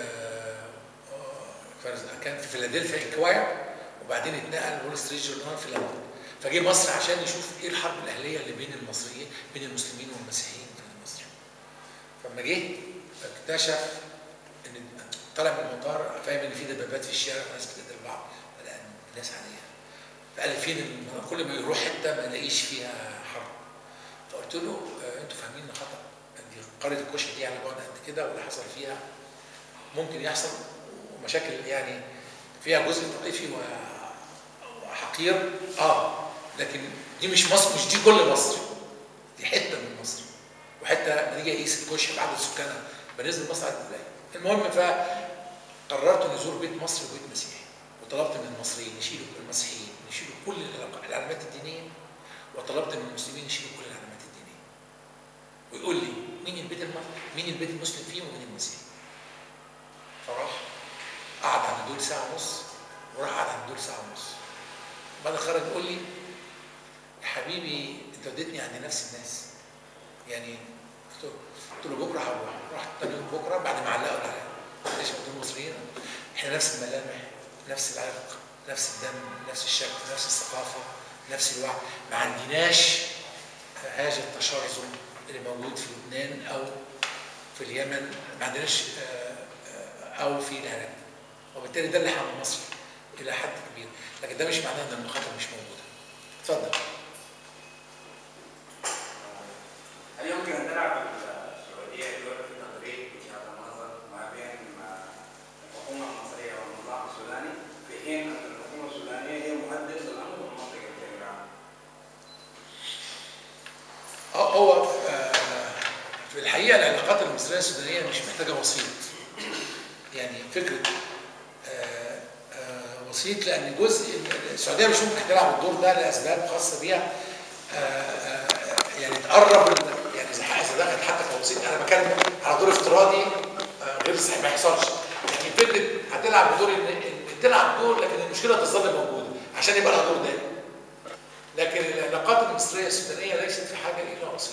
آه كان في فيلادلفيا انكواير وبعدين اتنقل وول ستريت جورنال في لندن فجه مصر عشان يشوف ايه الحرب الاهليه اللي بين المصريين بين المسلمين والمسيحيين في مصر فلما جه اكتشف ان طلع من المطار فاهم ان في دبابات في الشارع وناس بتقتل بعض لا الناس عاديه فقال لي فين كل ما يروح حته ما يلاقيش فيها حرب فقلت له آه انتوا فاهمين خطا دي قريه الكشك دي على بعد قد كده واللي حصل فيها ممكن يحصل ومشاكل يعني فيها جزء طائفي وحقير اه لكن دي مش مصر مش دي كل مصر دي حته من مصر وحته لما نيجي اقيس الكشك بعدد سكانها بالنسبه لمصر عدد قليل المهم فقررت نزور بيت مصري وبيت مسيحي وطلبت من المصريين يشيلوا المسيحيين يشيلوا كل العلامات الدينيه وطلبت من المسلمين يشيلوا كل العلامات الدينيه ويقول لي مين البيت المصري مين البيت المسلم فيه ومين المسيحي فراح قعد عند دول ساعه ونص وراح قعد عند دول ساعه ونص بعد خرج يقول لي يا حبيبي انت وديتني عند نفس الناس يعني قلت له بكره هروح رحت تاني يوم بكره بعد ما علقوا العلامه ليش دول مصريين احنا نفس الملامح نفس العرق نفس الدم نفس الشكل نفس الثقافه نفس الوعي ما عندناش هذا التشرذم اللي موجود في لبنان او في اليمن ما عندناش او في العراق وبالتالي ده اللي حمى مصر الى حد كبير لكن ده مش معناه ان المخاطر مش موجوده اتفضل هل يمكن ان تلعب السعوديه دور في تطبيق وجهات النظر ما بين الحكومه المصريه والنظام السوداني في حين ان الحكومه السودانيه هي مهدد للامن والمنطقه بشكل عام؟ هو في الحقيقه العلاقات المصريه السودانيه مش محتاجه وسيط يعني فكره وسيط لان جزء السعوديه مش ممكن تلعب الدور ده لاسباب خاصه بيها يعني تقرب يعني اذا دخلت حتى كوسيط انا بتكلم على دور افتراضي غير صحيح ما يحصلش لكن فكره هتلعب دور ان تلعب دور لكن المشكله تظل موجوده عشان يبقى لها دور دائم لكن العلاقات المصريه السودانيه ليست في حاجه الى وسيط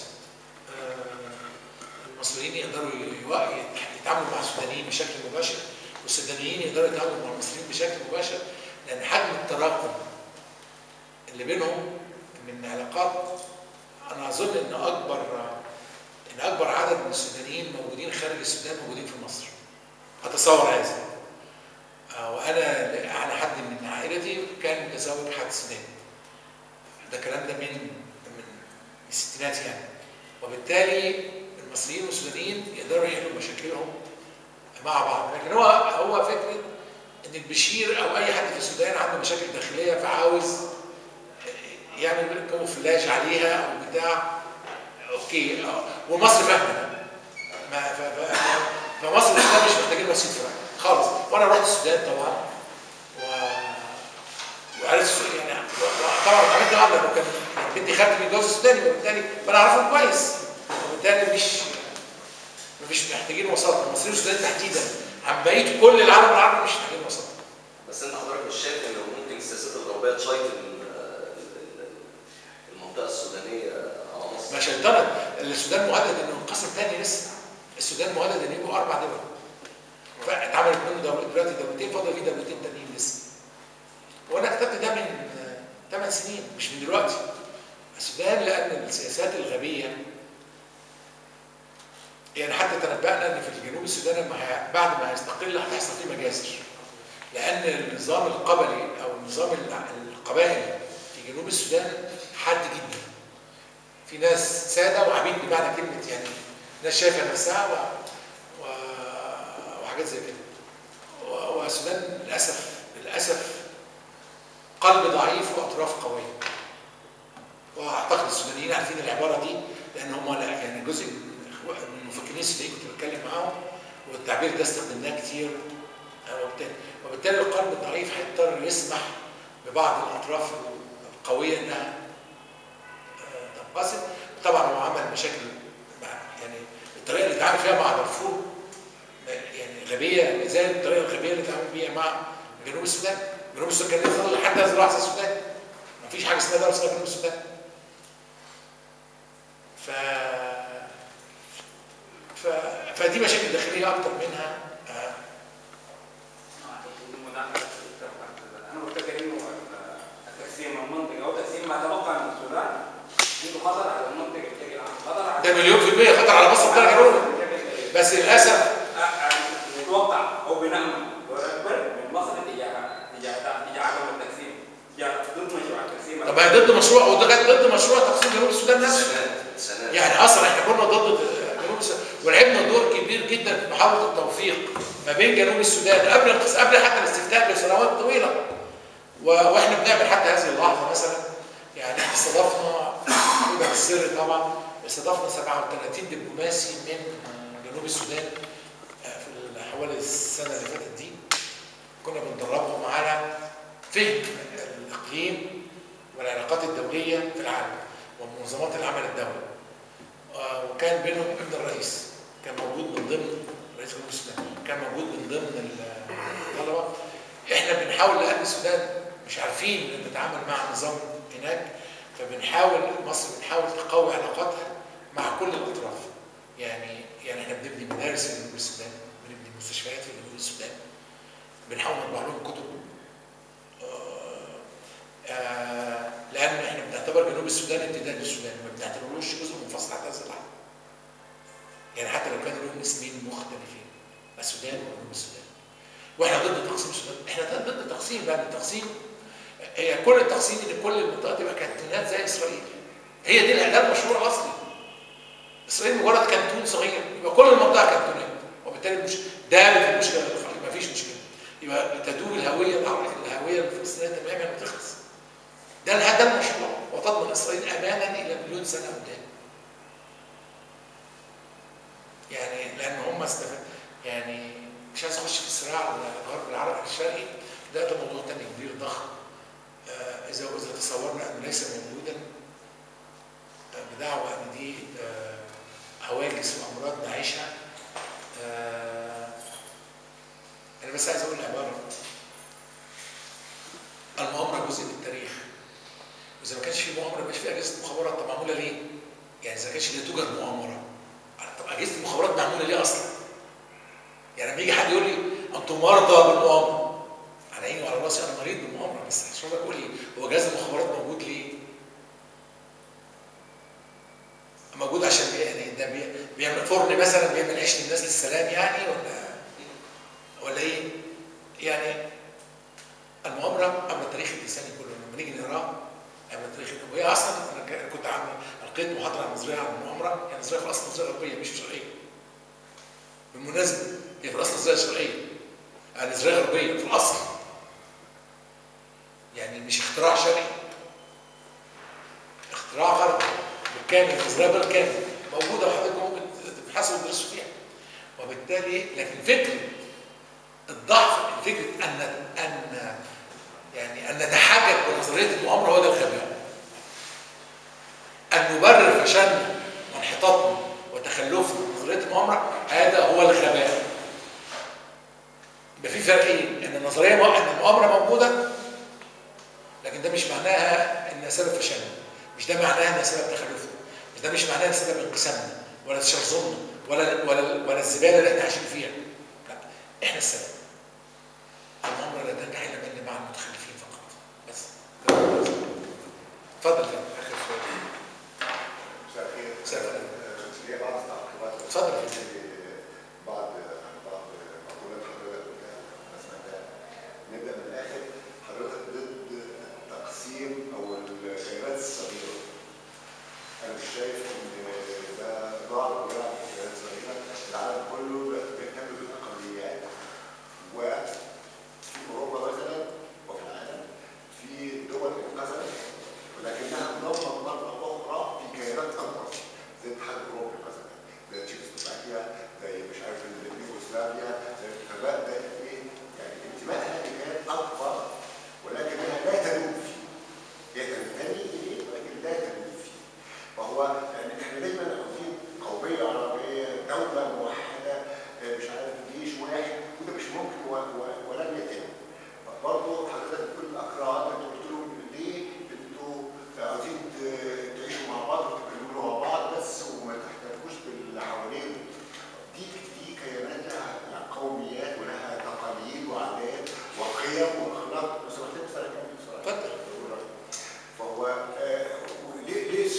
المصريين يقدروا يتعاملوا مع السودانيين بشكل مباشر والسودانيين يقدروا يتعاملوا مع المصريين بشكل مباشر لان حجم التراكم اللي بينهم من علاقات انا اظن ان اكبر ان اكبر عدد من السودانيين موجودين خارج السودان موجودين في مصر اتصور هذا وانا على حد من عائلتي كان متزوج حد سوداني ده الكلام ده من من الستينات يعني وبالتالي المصريين والسودانيين يقدروا يحلوا مشاكلهم مع بعض لكن هو هو فكره ان البشير او اي حد في السودان عنده مشاكل داخليه فعاوز يعمل كومفلاج عليها او بتاع اوكي اه ومصر فاهمه ما ف... ف... فمصر والسودان مش محتاجين وسيط في خالص وانا رحت السودان طبعا و... وعرفت يعني طبعا عملت قبل كان بنتي خدت من الجواز السوداني وبالتالي فانا اعرفهم كويس وبالتالي مش مش محتاجين وساطه المصريين والسودان تحديدا عن بقيه كل العالم العربي مش محتاجين وساطه بس انت حضرتك مش شايف ان ممكن السياسات الغربيه تشيطن المنطقه السودانيه على مصر؟ ما شيطنت السودان مهدد انه ينقسم تاني لسه السودان مهدد ان يبقوا اربع دول فاتعملت منه دولة دلوقتي دولتين فاضل في دولتين تانيين لسه وانا كتبت ده من ثمان سنين مش من دلوقتي السودان لان السياسات الغبيه يعني حتى تنبأنا ان في الجنوب السودان لما بعد ما هيستقل هتحصل فيه مجازر لان النظام القبلي او النظام القبائلي في جنوب السودان حاد جدا في ناس ساده وعبيد بمعنى كلمه يعني ناس شايفه نفسها و... و... وحاجات زي كده والسودان للاسف للاسف قلب ضعيف واطراف قويه واعتقد السودانيين عارفين العباره دي لان هم يعني جزء من المفكرين السودانيين كنت بتكلم معاهم والتعبير ده استخدمناه كتير آه، وبالتالي وبالتالي القلب الضعيف هيضطر يسمح ببعض الاطراف القويه انها آه، تنقسم طبعا هو عمل مشاكل مع يعني الطريقه اللي اتعامل فيها مع دارفور يعني غبيه زي الطريقه الغبيه اللي اتعامل بيها مع جنوب السودان جنوب السودان كان يظل لحد هذه اللحظه السودان مفيش حاجه اسمها دوله اسمها جنوب السودان ف... ف... فدي مشاكل داخليه اكتر منها آه، انا مفتكر انه تقسيم المنطقه او تقسيم ما تبقى من السودان عنده خطر على المنطقه بشكل عام خطر على ده مليون في المية خطر على مصر الدرجة الأولى بس للأسف نتوقع او بنامل دور اكبر من مصر تجاه تجاه تجاه عدم التقسيم تجاه ضد مشروع التقسيم طب هي ضد مشروع وده كانت ضد مشروع تقسيم جنوب السودان نفسه سنوات سنوات يعني اصلا احنا كنا ضد جنوب السودان ولعبنا دور كبير جدا في محاوله التوفيق ما بين جنوب السودان قبل القس- قبل حتى الاستفتاء بسنوات طويله و- واحنا بنعمل حتى هذه اللحظه مثلا يعني احنا استضفنا وده السر طبعا استضفنا 37 دبلوماسي من جنوب السودان آه، في حوالي السنه اللي فاتت دي كنا بندربهم على فهم الاقليم والعلاقات الدوليه في العالم ومنظمات العمل الدولي آه، وكان بينهم ابن الرئيس كان موجود من ضمن رئيس جمهوريه السودان كان موجود من ضمن الطلبه احنا بنحاول لان السودان مش عارفين نتعامل مع النظام هناك فبنحاول مصر بنحاول تقوي علاقاتها مع كل الاطراف يعني يعني احنا بنبني مدارس في جنوب السودان بنبني مستشفيات في جنوب السودان بنحاول نطبع لهم كتب آه، آه، لان احنا بنعتبر جنوب السودان امتداد للسودان ما بنعتبروش جزء منفصل حتى هذه اللحظه يعني حتى لو كانوا لهم اسمين مختلفين السودان وجنوب السودان واحنا ضد تقسيم السودان احنا ضد تقسيم لان التقسيم هي كل التقسيم ان كل المنطقه تبقى كانتونات زي اسرائيل هي دي ده المشروع الاصلي اسرائيل مجرد كانتون صغير يبقى كل المنطقه كانتونات وبالتالي مش دامت المشكله ما فيش مشكله يبقى تدوب الهويه العربيه الهويه الفلسطينيه تماما وتخلص ده ده المشروع وتضمن اسرائيل امانا الى مليون سنه قدام يعني لان هم استفاد يعني مش عايز اخش في صراع الغرب العربي الشرقي ده ده موضوع تاني كبير ضخم آه، اذا اذا تصورنا انه ليس موجودا آه، بدعوى ان دي آه، هواجس وامراض نعيشها آه، انا بس عايز اقول عباره المؤامره جزء من التاريخ واذا ما كانش في مؤامره ما كانش في اجهزه مخابرات طب معموله ليه؟ يعني اذا ما كانش لا توجد مؤامره طب اجهزه المخابرات معموله ليه اصلا؟ يعني لما يجي حد يقول لي انتم مرضى بالمؤامره على عيني وعلى راسي انا مريض بالمؤامره بس مش عايز اقول لي هو جهاز المخابرات موجود ليه؟ موجود عشان بي- يعني ده بي- بيعمل فرن مثلا بيعمل عيش للناس للسلام يعني ولا ولا ايه؟ يعني المؤامره امر التاريخ الانساني كله لما نيجي نقراه امر التاريخ وهي اصلا انا ك- كنت عامل القيت محاضره عن نظريه عن المؤامره هي نظريه في الاصل نظريه غربيه مش شرعيه بالمناسبه هي في الاصل نظريه شرعيه يعني نظريه غربيه في الاصل يعني مش اختراع شرعي اختراع غربي بالكامل نظريه بالكامل موجوده وحضرتك ممكن تبحثوا وتدرسوا فيها وبالتالي لكن فكره الضعف فكره ان ان يعني ان نتحجج بنظريه المؤامره هو ده الغباء ان نبرر فشلنا وانحطاطنا وتخلفنا من نظريه المؤامره هذا هو الغباء يبقى في فرقين ان النظريه مو- ان المؤامره موجوده لكن ده مش معناها انها سبب فشلنا مش ده معناها انها سبب تخلفنا مش ده مش معناها انها سبب انقسامنا ولا تشرذمنا ولا ولا ولا الزباله اللي احنا عايشين فيها لا احنا السبب المؤامره لا تنجح الا من مع المتخلفين فقط بس اتفضل يا فندم. اخر سؤال مساء الخير. مساء الخير. آه، ليا بعض التعقيبات اتفضل. بعض بعض مقولات حضرتك قلتها انا سمعتها نبدا من الاخر حضرتك ضد تقسيم او الخيارات الصغيره انا مش شايف ان ده ضعف بيلعب في الخيارات الصغيره العالم كله بيهتم بالاقليات وفي اوروبا مثلا وفي العالم في دول انقسمت ولكنها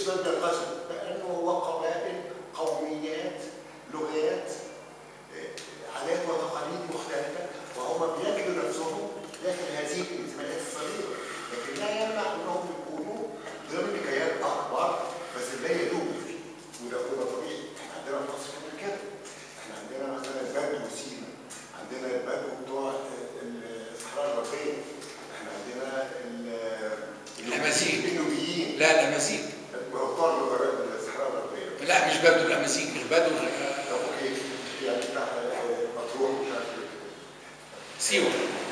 السؤال ده قسم لانه هو قبائل قوميات لغات آه، عادات وتقاليد مختلفه وهم بيجدوا نفسهم داخل هذه الانتماءات الصغيره لكن لا يمنع انهم يكونوا ضمن كيان اكبر بس لا يدوبوا فيه وده وده طبيعي احنا عندنا في مصر كمان كده احنا عندنا مثلا البدو وسينا عندنا البدو بتوع الصحراء الغربيه احنا عندنا ال- الأمازيغ. النوبيين لا الامازيغ بتوع الصحراء الغربيه لا مش بدو الامازيغ البدو طب اوكي يعني بتاع آه، مطروح مش عارف ايه سيوه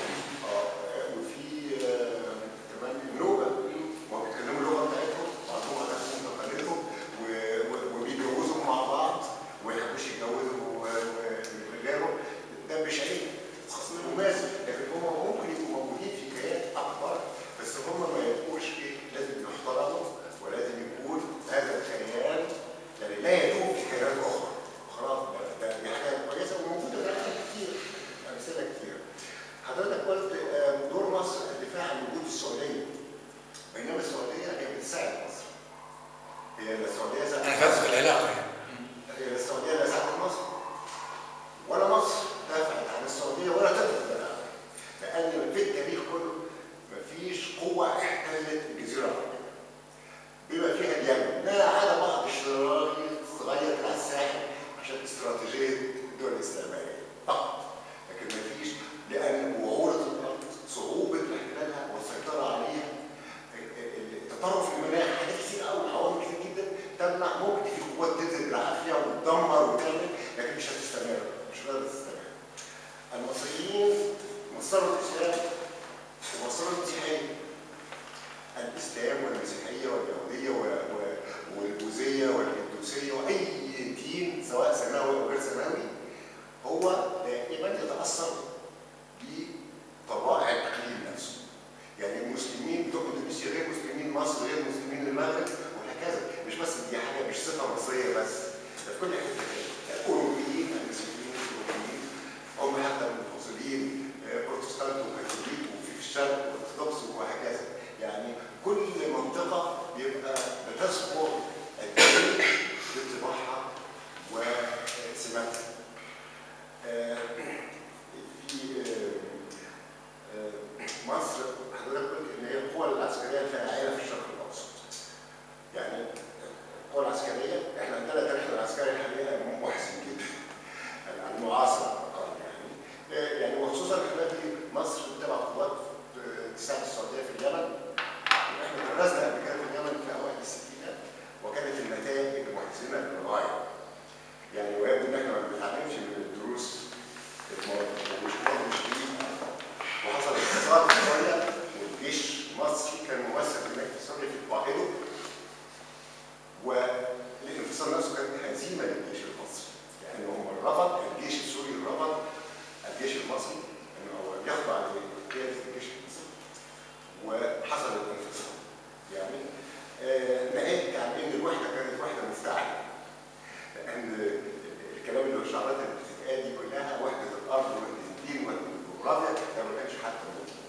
اه وفي آه، كمان النوبه ما بيتكلموا اللغه بتاعتهم وعندهم عاداتهم وتقاليدهم و- و- وبيتجوزوا مع بعض وما يحبوش يتجوزوا و- و- رجالهم ده مش عيب مماثل لكن هم ممكن يبقوا موجودين في كيان اكبر بس هم ما يبقوش ايه لازم يحترموا ولازم يكون هذا الكيان يعني لا يدوم في كيانات اخرى خلاص ده ده دي حاجه كويسه وموجوده في امثله كتير امثله كتير حضرتك قلت آه، دور مصر الدفاع عن وجود السعوديه بينما السعوديه هي بتساعد مصر هي السعوديه انا ساعدت فاز في العلاقه يعني هي السعوديه لا ساعدت مصر ولا مصر دافعت عن السعوديه ولا تقدر تدافع عنها. لان في التاريخ كله مفيش قوه احتلت الجزيره العربيه بما فيها اليمن ما عدا بعض الشرايط صغير على الساحل عشان استراتيجيه الدول الاستعماريه فقط لكن مفيش لان وعوره الارض صعوبه احتلالها والسيطره عليها التطرف المناخ حاجات كتير قوي عوامل كتير جدا تمنع ممكن في قوات تنزل بالعافيه وتدمر وتعمل لكن مش هتستمر مش هتقدر تستمر المصريين مصروا الاسلام ومصروا المسيحيه الاسلام والمسيحيه واليهوديه و- و- والبوذيه والهندوسيه واي دين سواء سماوي او غير سماوي هو دائما يتاثر بطبائع الاقليم نفسه يعني المسلمين بتوع اندونيسيا غير مسلمين مصر غير مسلمين المغرب وهكذا مش بس دي حاجه مش صفه مصريه بس ده في كل حته كده الاوروبيين المسيحيين الاوروبيين هم حتى منفصلين آه، بروتستانت وكاثوليك وفي في الشرق وارثوذكس وهكذا يعني كل منطقه بيبقى بتذكر الدين بطباعها وسماتها آه، في آه، آه، مصر حضرتك قلت ان هي القوى العسكريه الفاعله في الشرق الاوسط. يعني القوى العسكريه احنا عندنا تاريخنا العسكري حاليا محزن جدا. المعاصر على الاقل يعني. آه، يعني وخصوصا احنا في مصر بتبعت قوات آه، تساعد السعوديه في اليمن. احنا درسنا قبل كده في اليمن في اوائل الستينات وكانت النتائج محزنه للغايه. يعني ويبدو ان احنا ما بنتعلمش من الدروس الماضيه ومش مش دي وحصل اتصال في سوريا والجيش المصري كان ممثل هناك في سوريا في القاهره والانفصال نفسه كان هزيمه للجيش المصري يعني هم رفض الجيش السوري رفض الجيش المصري انه هو يخضع لقياده الجيش المصري وحصل الانفصال يعني آه، ناهيك عن ان الوحده كانت وحده مفتعله لان الكلام اللي هو الشعارات اللي بتتقال دي كلها وحده الارض وحده الدين وحده الجغرافيا ده ما كانش حتى موجود.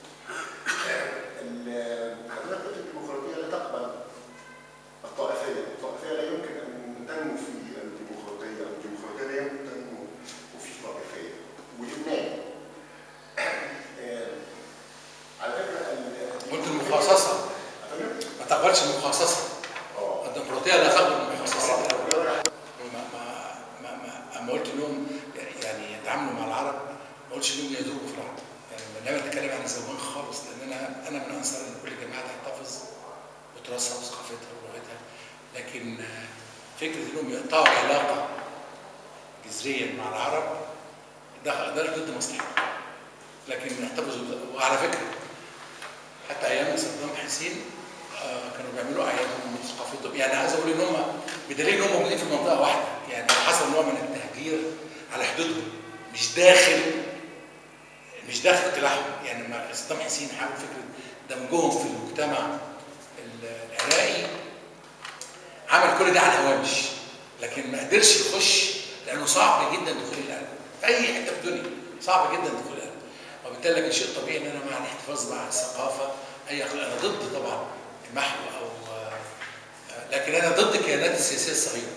ال- حضرتك قلت الديمقراطيه لا تقبل الطائفيه، الطائفيه لا يمكن ان تنمو في الديمقراطيه، او الديمقراطيه لا يمكن تنمو وفي طائفيه. ولبنان آه، على فكره ال- قلت المخصصه أفهم؟ ما تقبلش المخصصه اه الديمقراطيه لا تقبل المخصصه آه. ما ما ما ما اما قلت انهم يعني يتعاملوا مع العرب ما قلتش انهم يذوقوا في العرب يعني انما اتكلم عن الزوجان خالص لان انا انا من انصار ان كل جماعه تحتفظ بتراثها وثقافتها ولغتها لكن آه، فكره انهم يقطعوا علاقه جذريا مع العرب ده ده ضد مصلحتهم لكن احتفظوا ب- وعلى فكره حتى ايام صدام حسين آه، كانوا بيعملوا اعيادهم وثقافتهم يعني عايز اقول ان هم بدليل ان هم موجودين في منطقه واحده يعني حصل نوع من التهجير على حدودهم مش داخل مش داخل اقتلاعهم يعني لما صدام حسين حاول فكره دمجهم في المجتمع ال- العراقي عمل كل ده على الهوامش لكن ما قدرش يخش لانه صعب جدا دخول القلب في اي حته في الدنيا صعب جدا دخول القلب وبالتالي لكن شيء طبيعي ان انا مع الاحتفاظ مع الثقافه اي أخلاق. انا ضد طبعا المحو او آه، لكن انا ضد الكيانات السياسيه الصغيره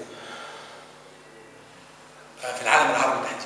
آه، في العالم العربي تحديدا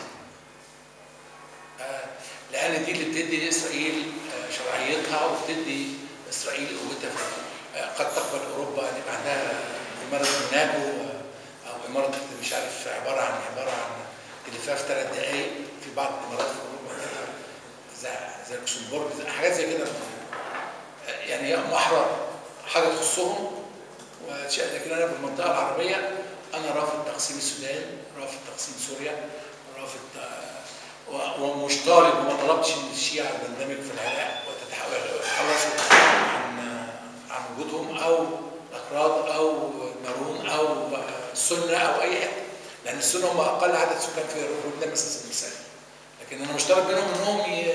آه، لان دي اللي بتدي لاسرائيل آه، شرعيتها وبتدي اسرائيل قوتها في- آه، قد تقبل اوروبا ان يبقى عندها اماره موناكو آه، او اماره مش عارف عباره عن عباره عن تلفاف ثلاث دقائق في بعض الامارات في اوروبا كده زي زي لوكسمبورغ زي- حاجات زي كده آه، يعني هم احرار حاجه تخصهم وشيء لكن انا في المنطقه العربيه انا رافض تقسيم السودان رافض تقسيم سوريا رافض آه، و- ومش طالب وما طلبتش من الشيعة تندمج في العراق وتتحول- ويتخلصوا عن آه، عن وجودهم او الاكراد او مارون او السنه او اي حته لان السنه هم اقل عدد سكان في لبنان مثلا المثال لكن انا مش طالب منهم انهم ي-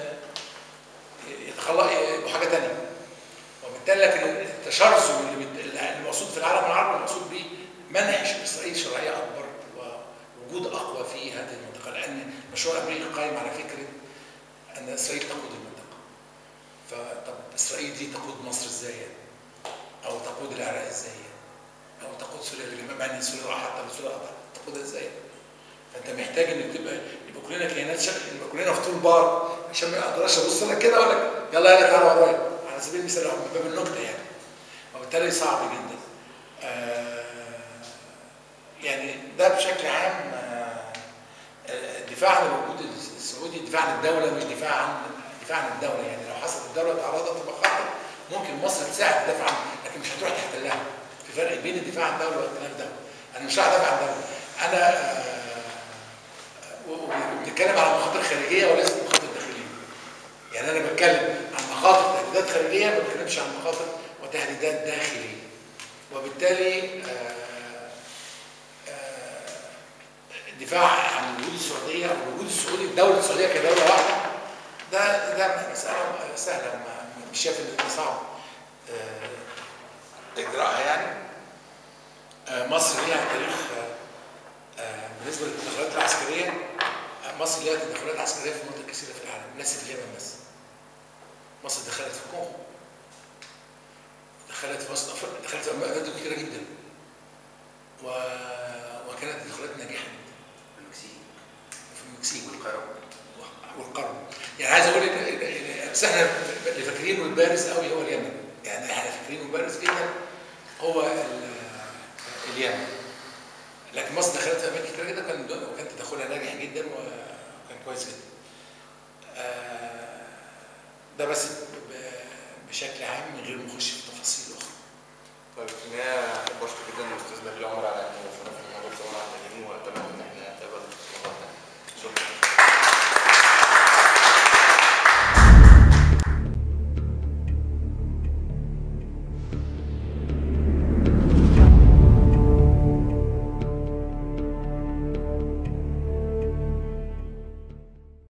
يتخلق يبقوا حاجه ثانيه وبالتالي لكن التشرذم اللي بت- اللي المقصود في العالم العربي المقصود به منح اسرائيل شرعيه اكبر ووجود اقوى في هذه المنطقه لان المشروع الامريكي قائم على فكره ان اسرائيل تقود المنطقه فطب اسرائيل دي تقود مصر ازاي او تقود العراق ازاي او تقود سوريا اللي مع ان سوريا راح حتى سوريا راح تقودها ازاي فانت محتاج انك تبقى يبقى كلنا كيانات شكل يبقى كلنا في طول بار عشان ما اقدرش ابص لك كده اقول لك يلا يلا تعالى ورايا على سبيل المثال من باب النكته يعني وبالتالي صعب جدا آه يعني ده بشكل عام آه، الدفاع عن الوجود السعودي دفاع عن الدوله مش دفاع عن دفاع عن الدوله يعني لو حصلت الدوله تعرضت لمخاطر ممكن مصر تساعد تدافع عنها لكن مش هتروح تحتلها في فرق بين الدفاع عن دوله واحتلال دوله انا مش راح ادافع عن دوله انا آه، و- وبنتكلم على مخاطر خارجيه وليست مخاطر داخليه يعني انا بتكلم عن مخاطر تهديدات خارجيه ما بتكلمش عن مخاطر وتهديدات داخليه وبالتالي آه، آه، الدفاع عن وجود السعوديه او وجود السعودي الدوله السعوديه كدوله واحده ده ده مساله سهله ما- مش شايف ان ده صعب آه، اجراءها يعني آه، مصر ليها تاريخ آه، آه، بالنسبه للتدخلات العسكريه آه، مصر ليها تدخلات عسكريه في مناطق كثيره في العالم ليس في اليمن بس مصر دخلت في الكونغو دخلت في وسط افريقيا دخلت في اماكن كثيره جدا و... وكانت تدخلات ناجحه جدا المكسيك في المكسيك والقاهره والقرن يعني عايز اقول لك بس احنا اللي فاكرينه البارز قوي هو اليمن يعني احنا فاكرينه البارز جدا هو ال- اليمن لكن مصر دخلت في اماكن كتير جدا كان وكان تدخلها ناجح جدا وكان كويس جدا آه، ده بس ب- بشكل عام من غير ما نخش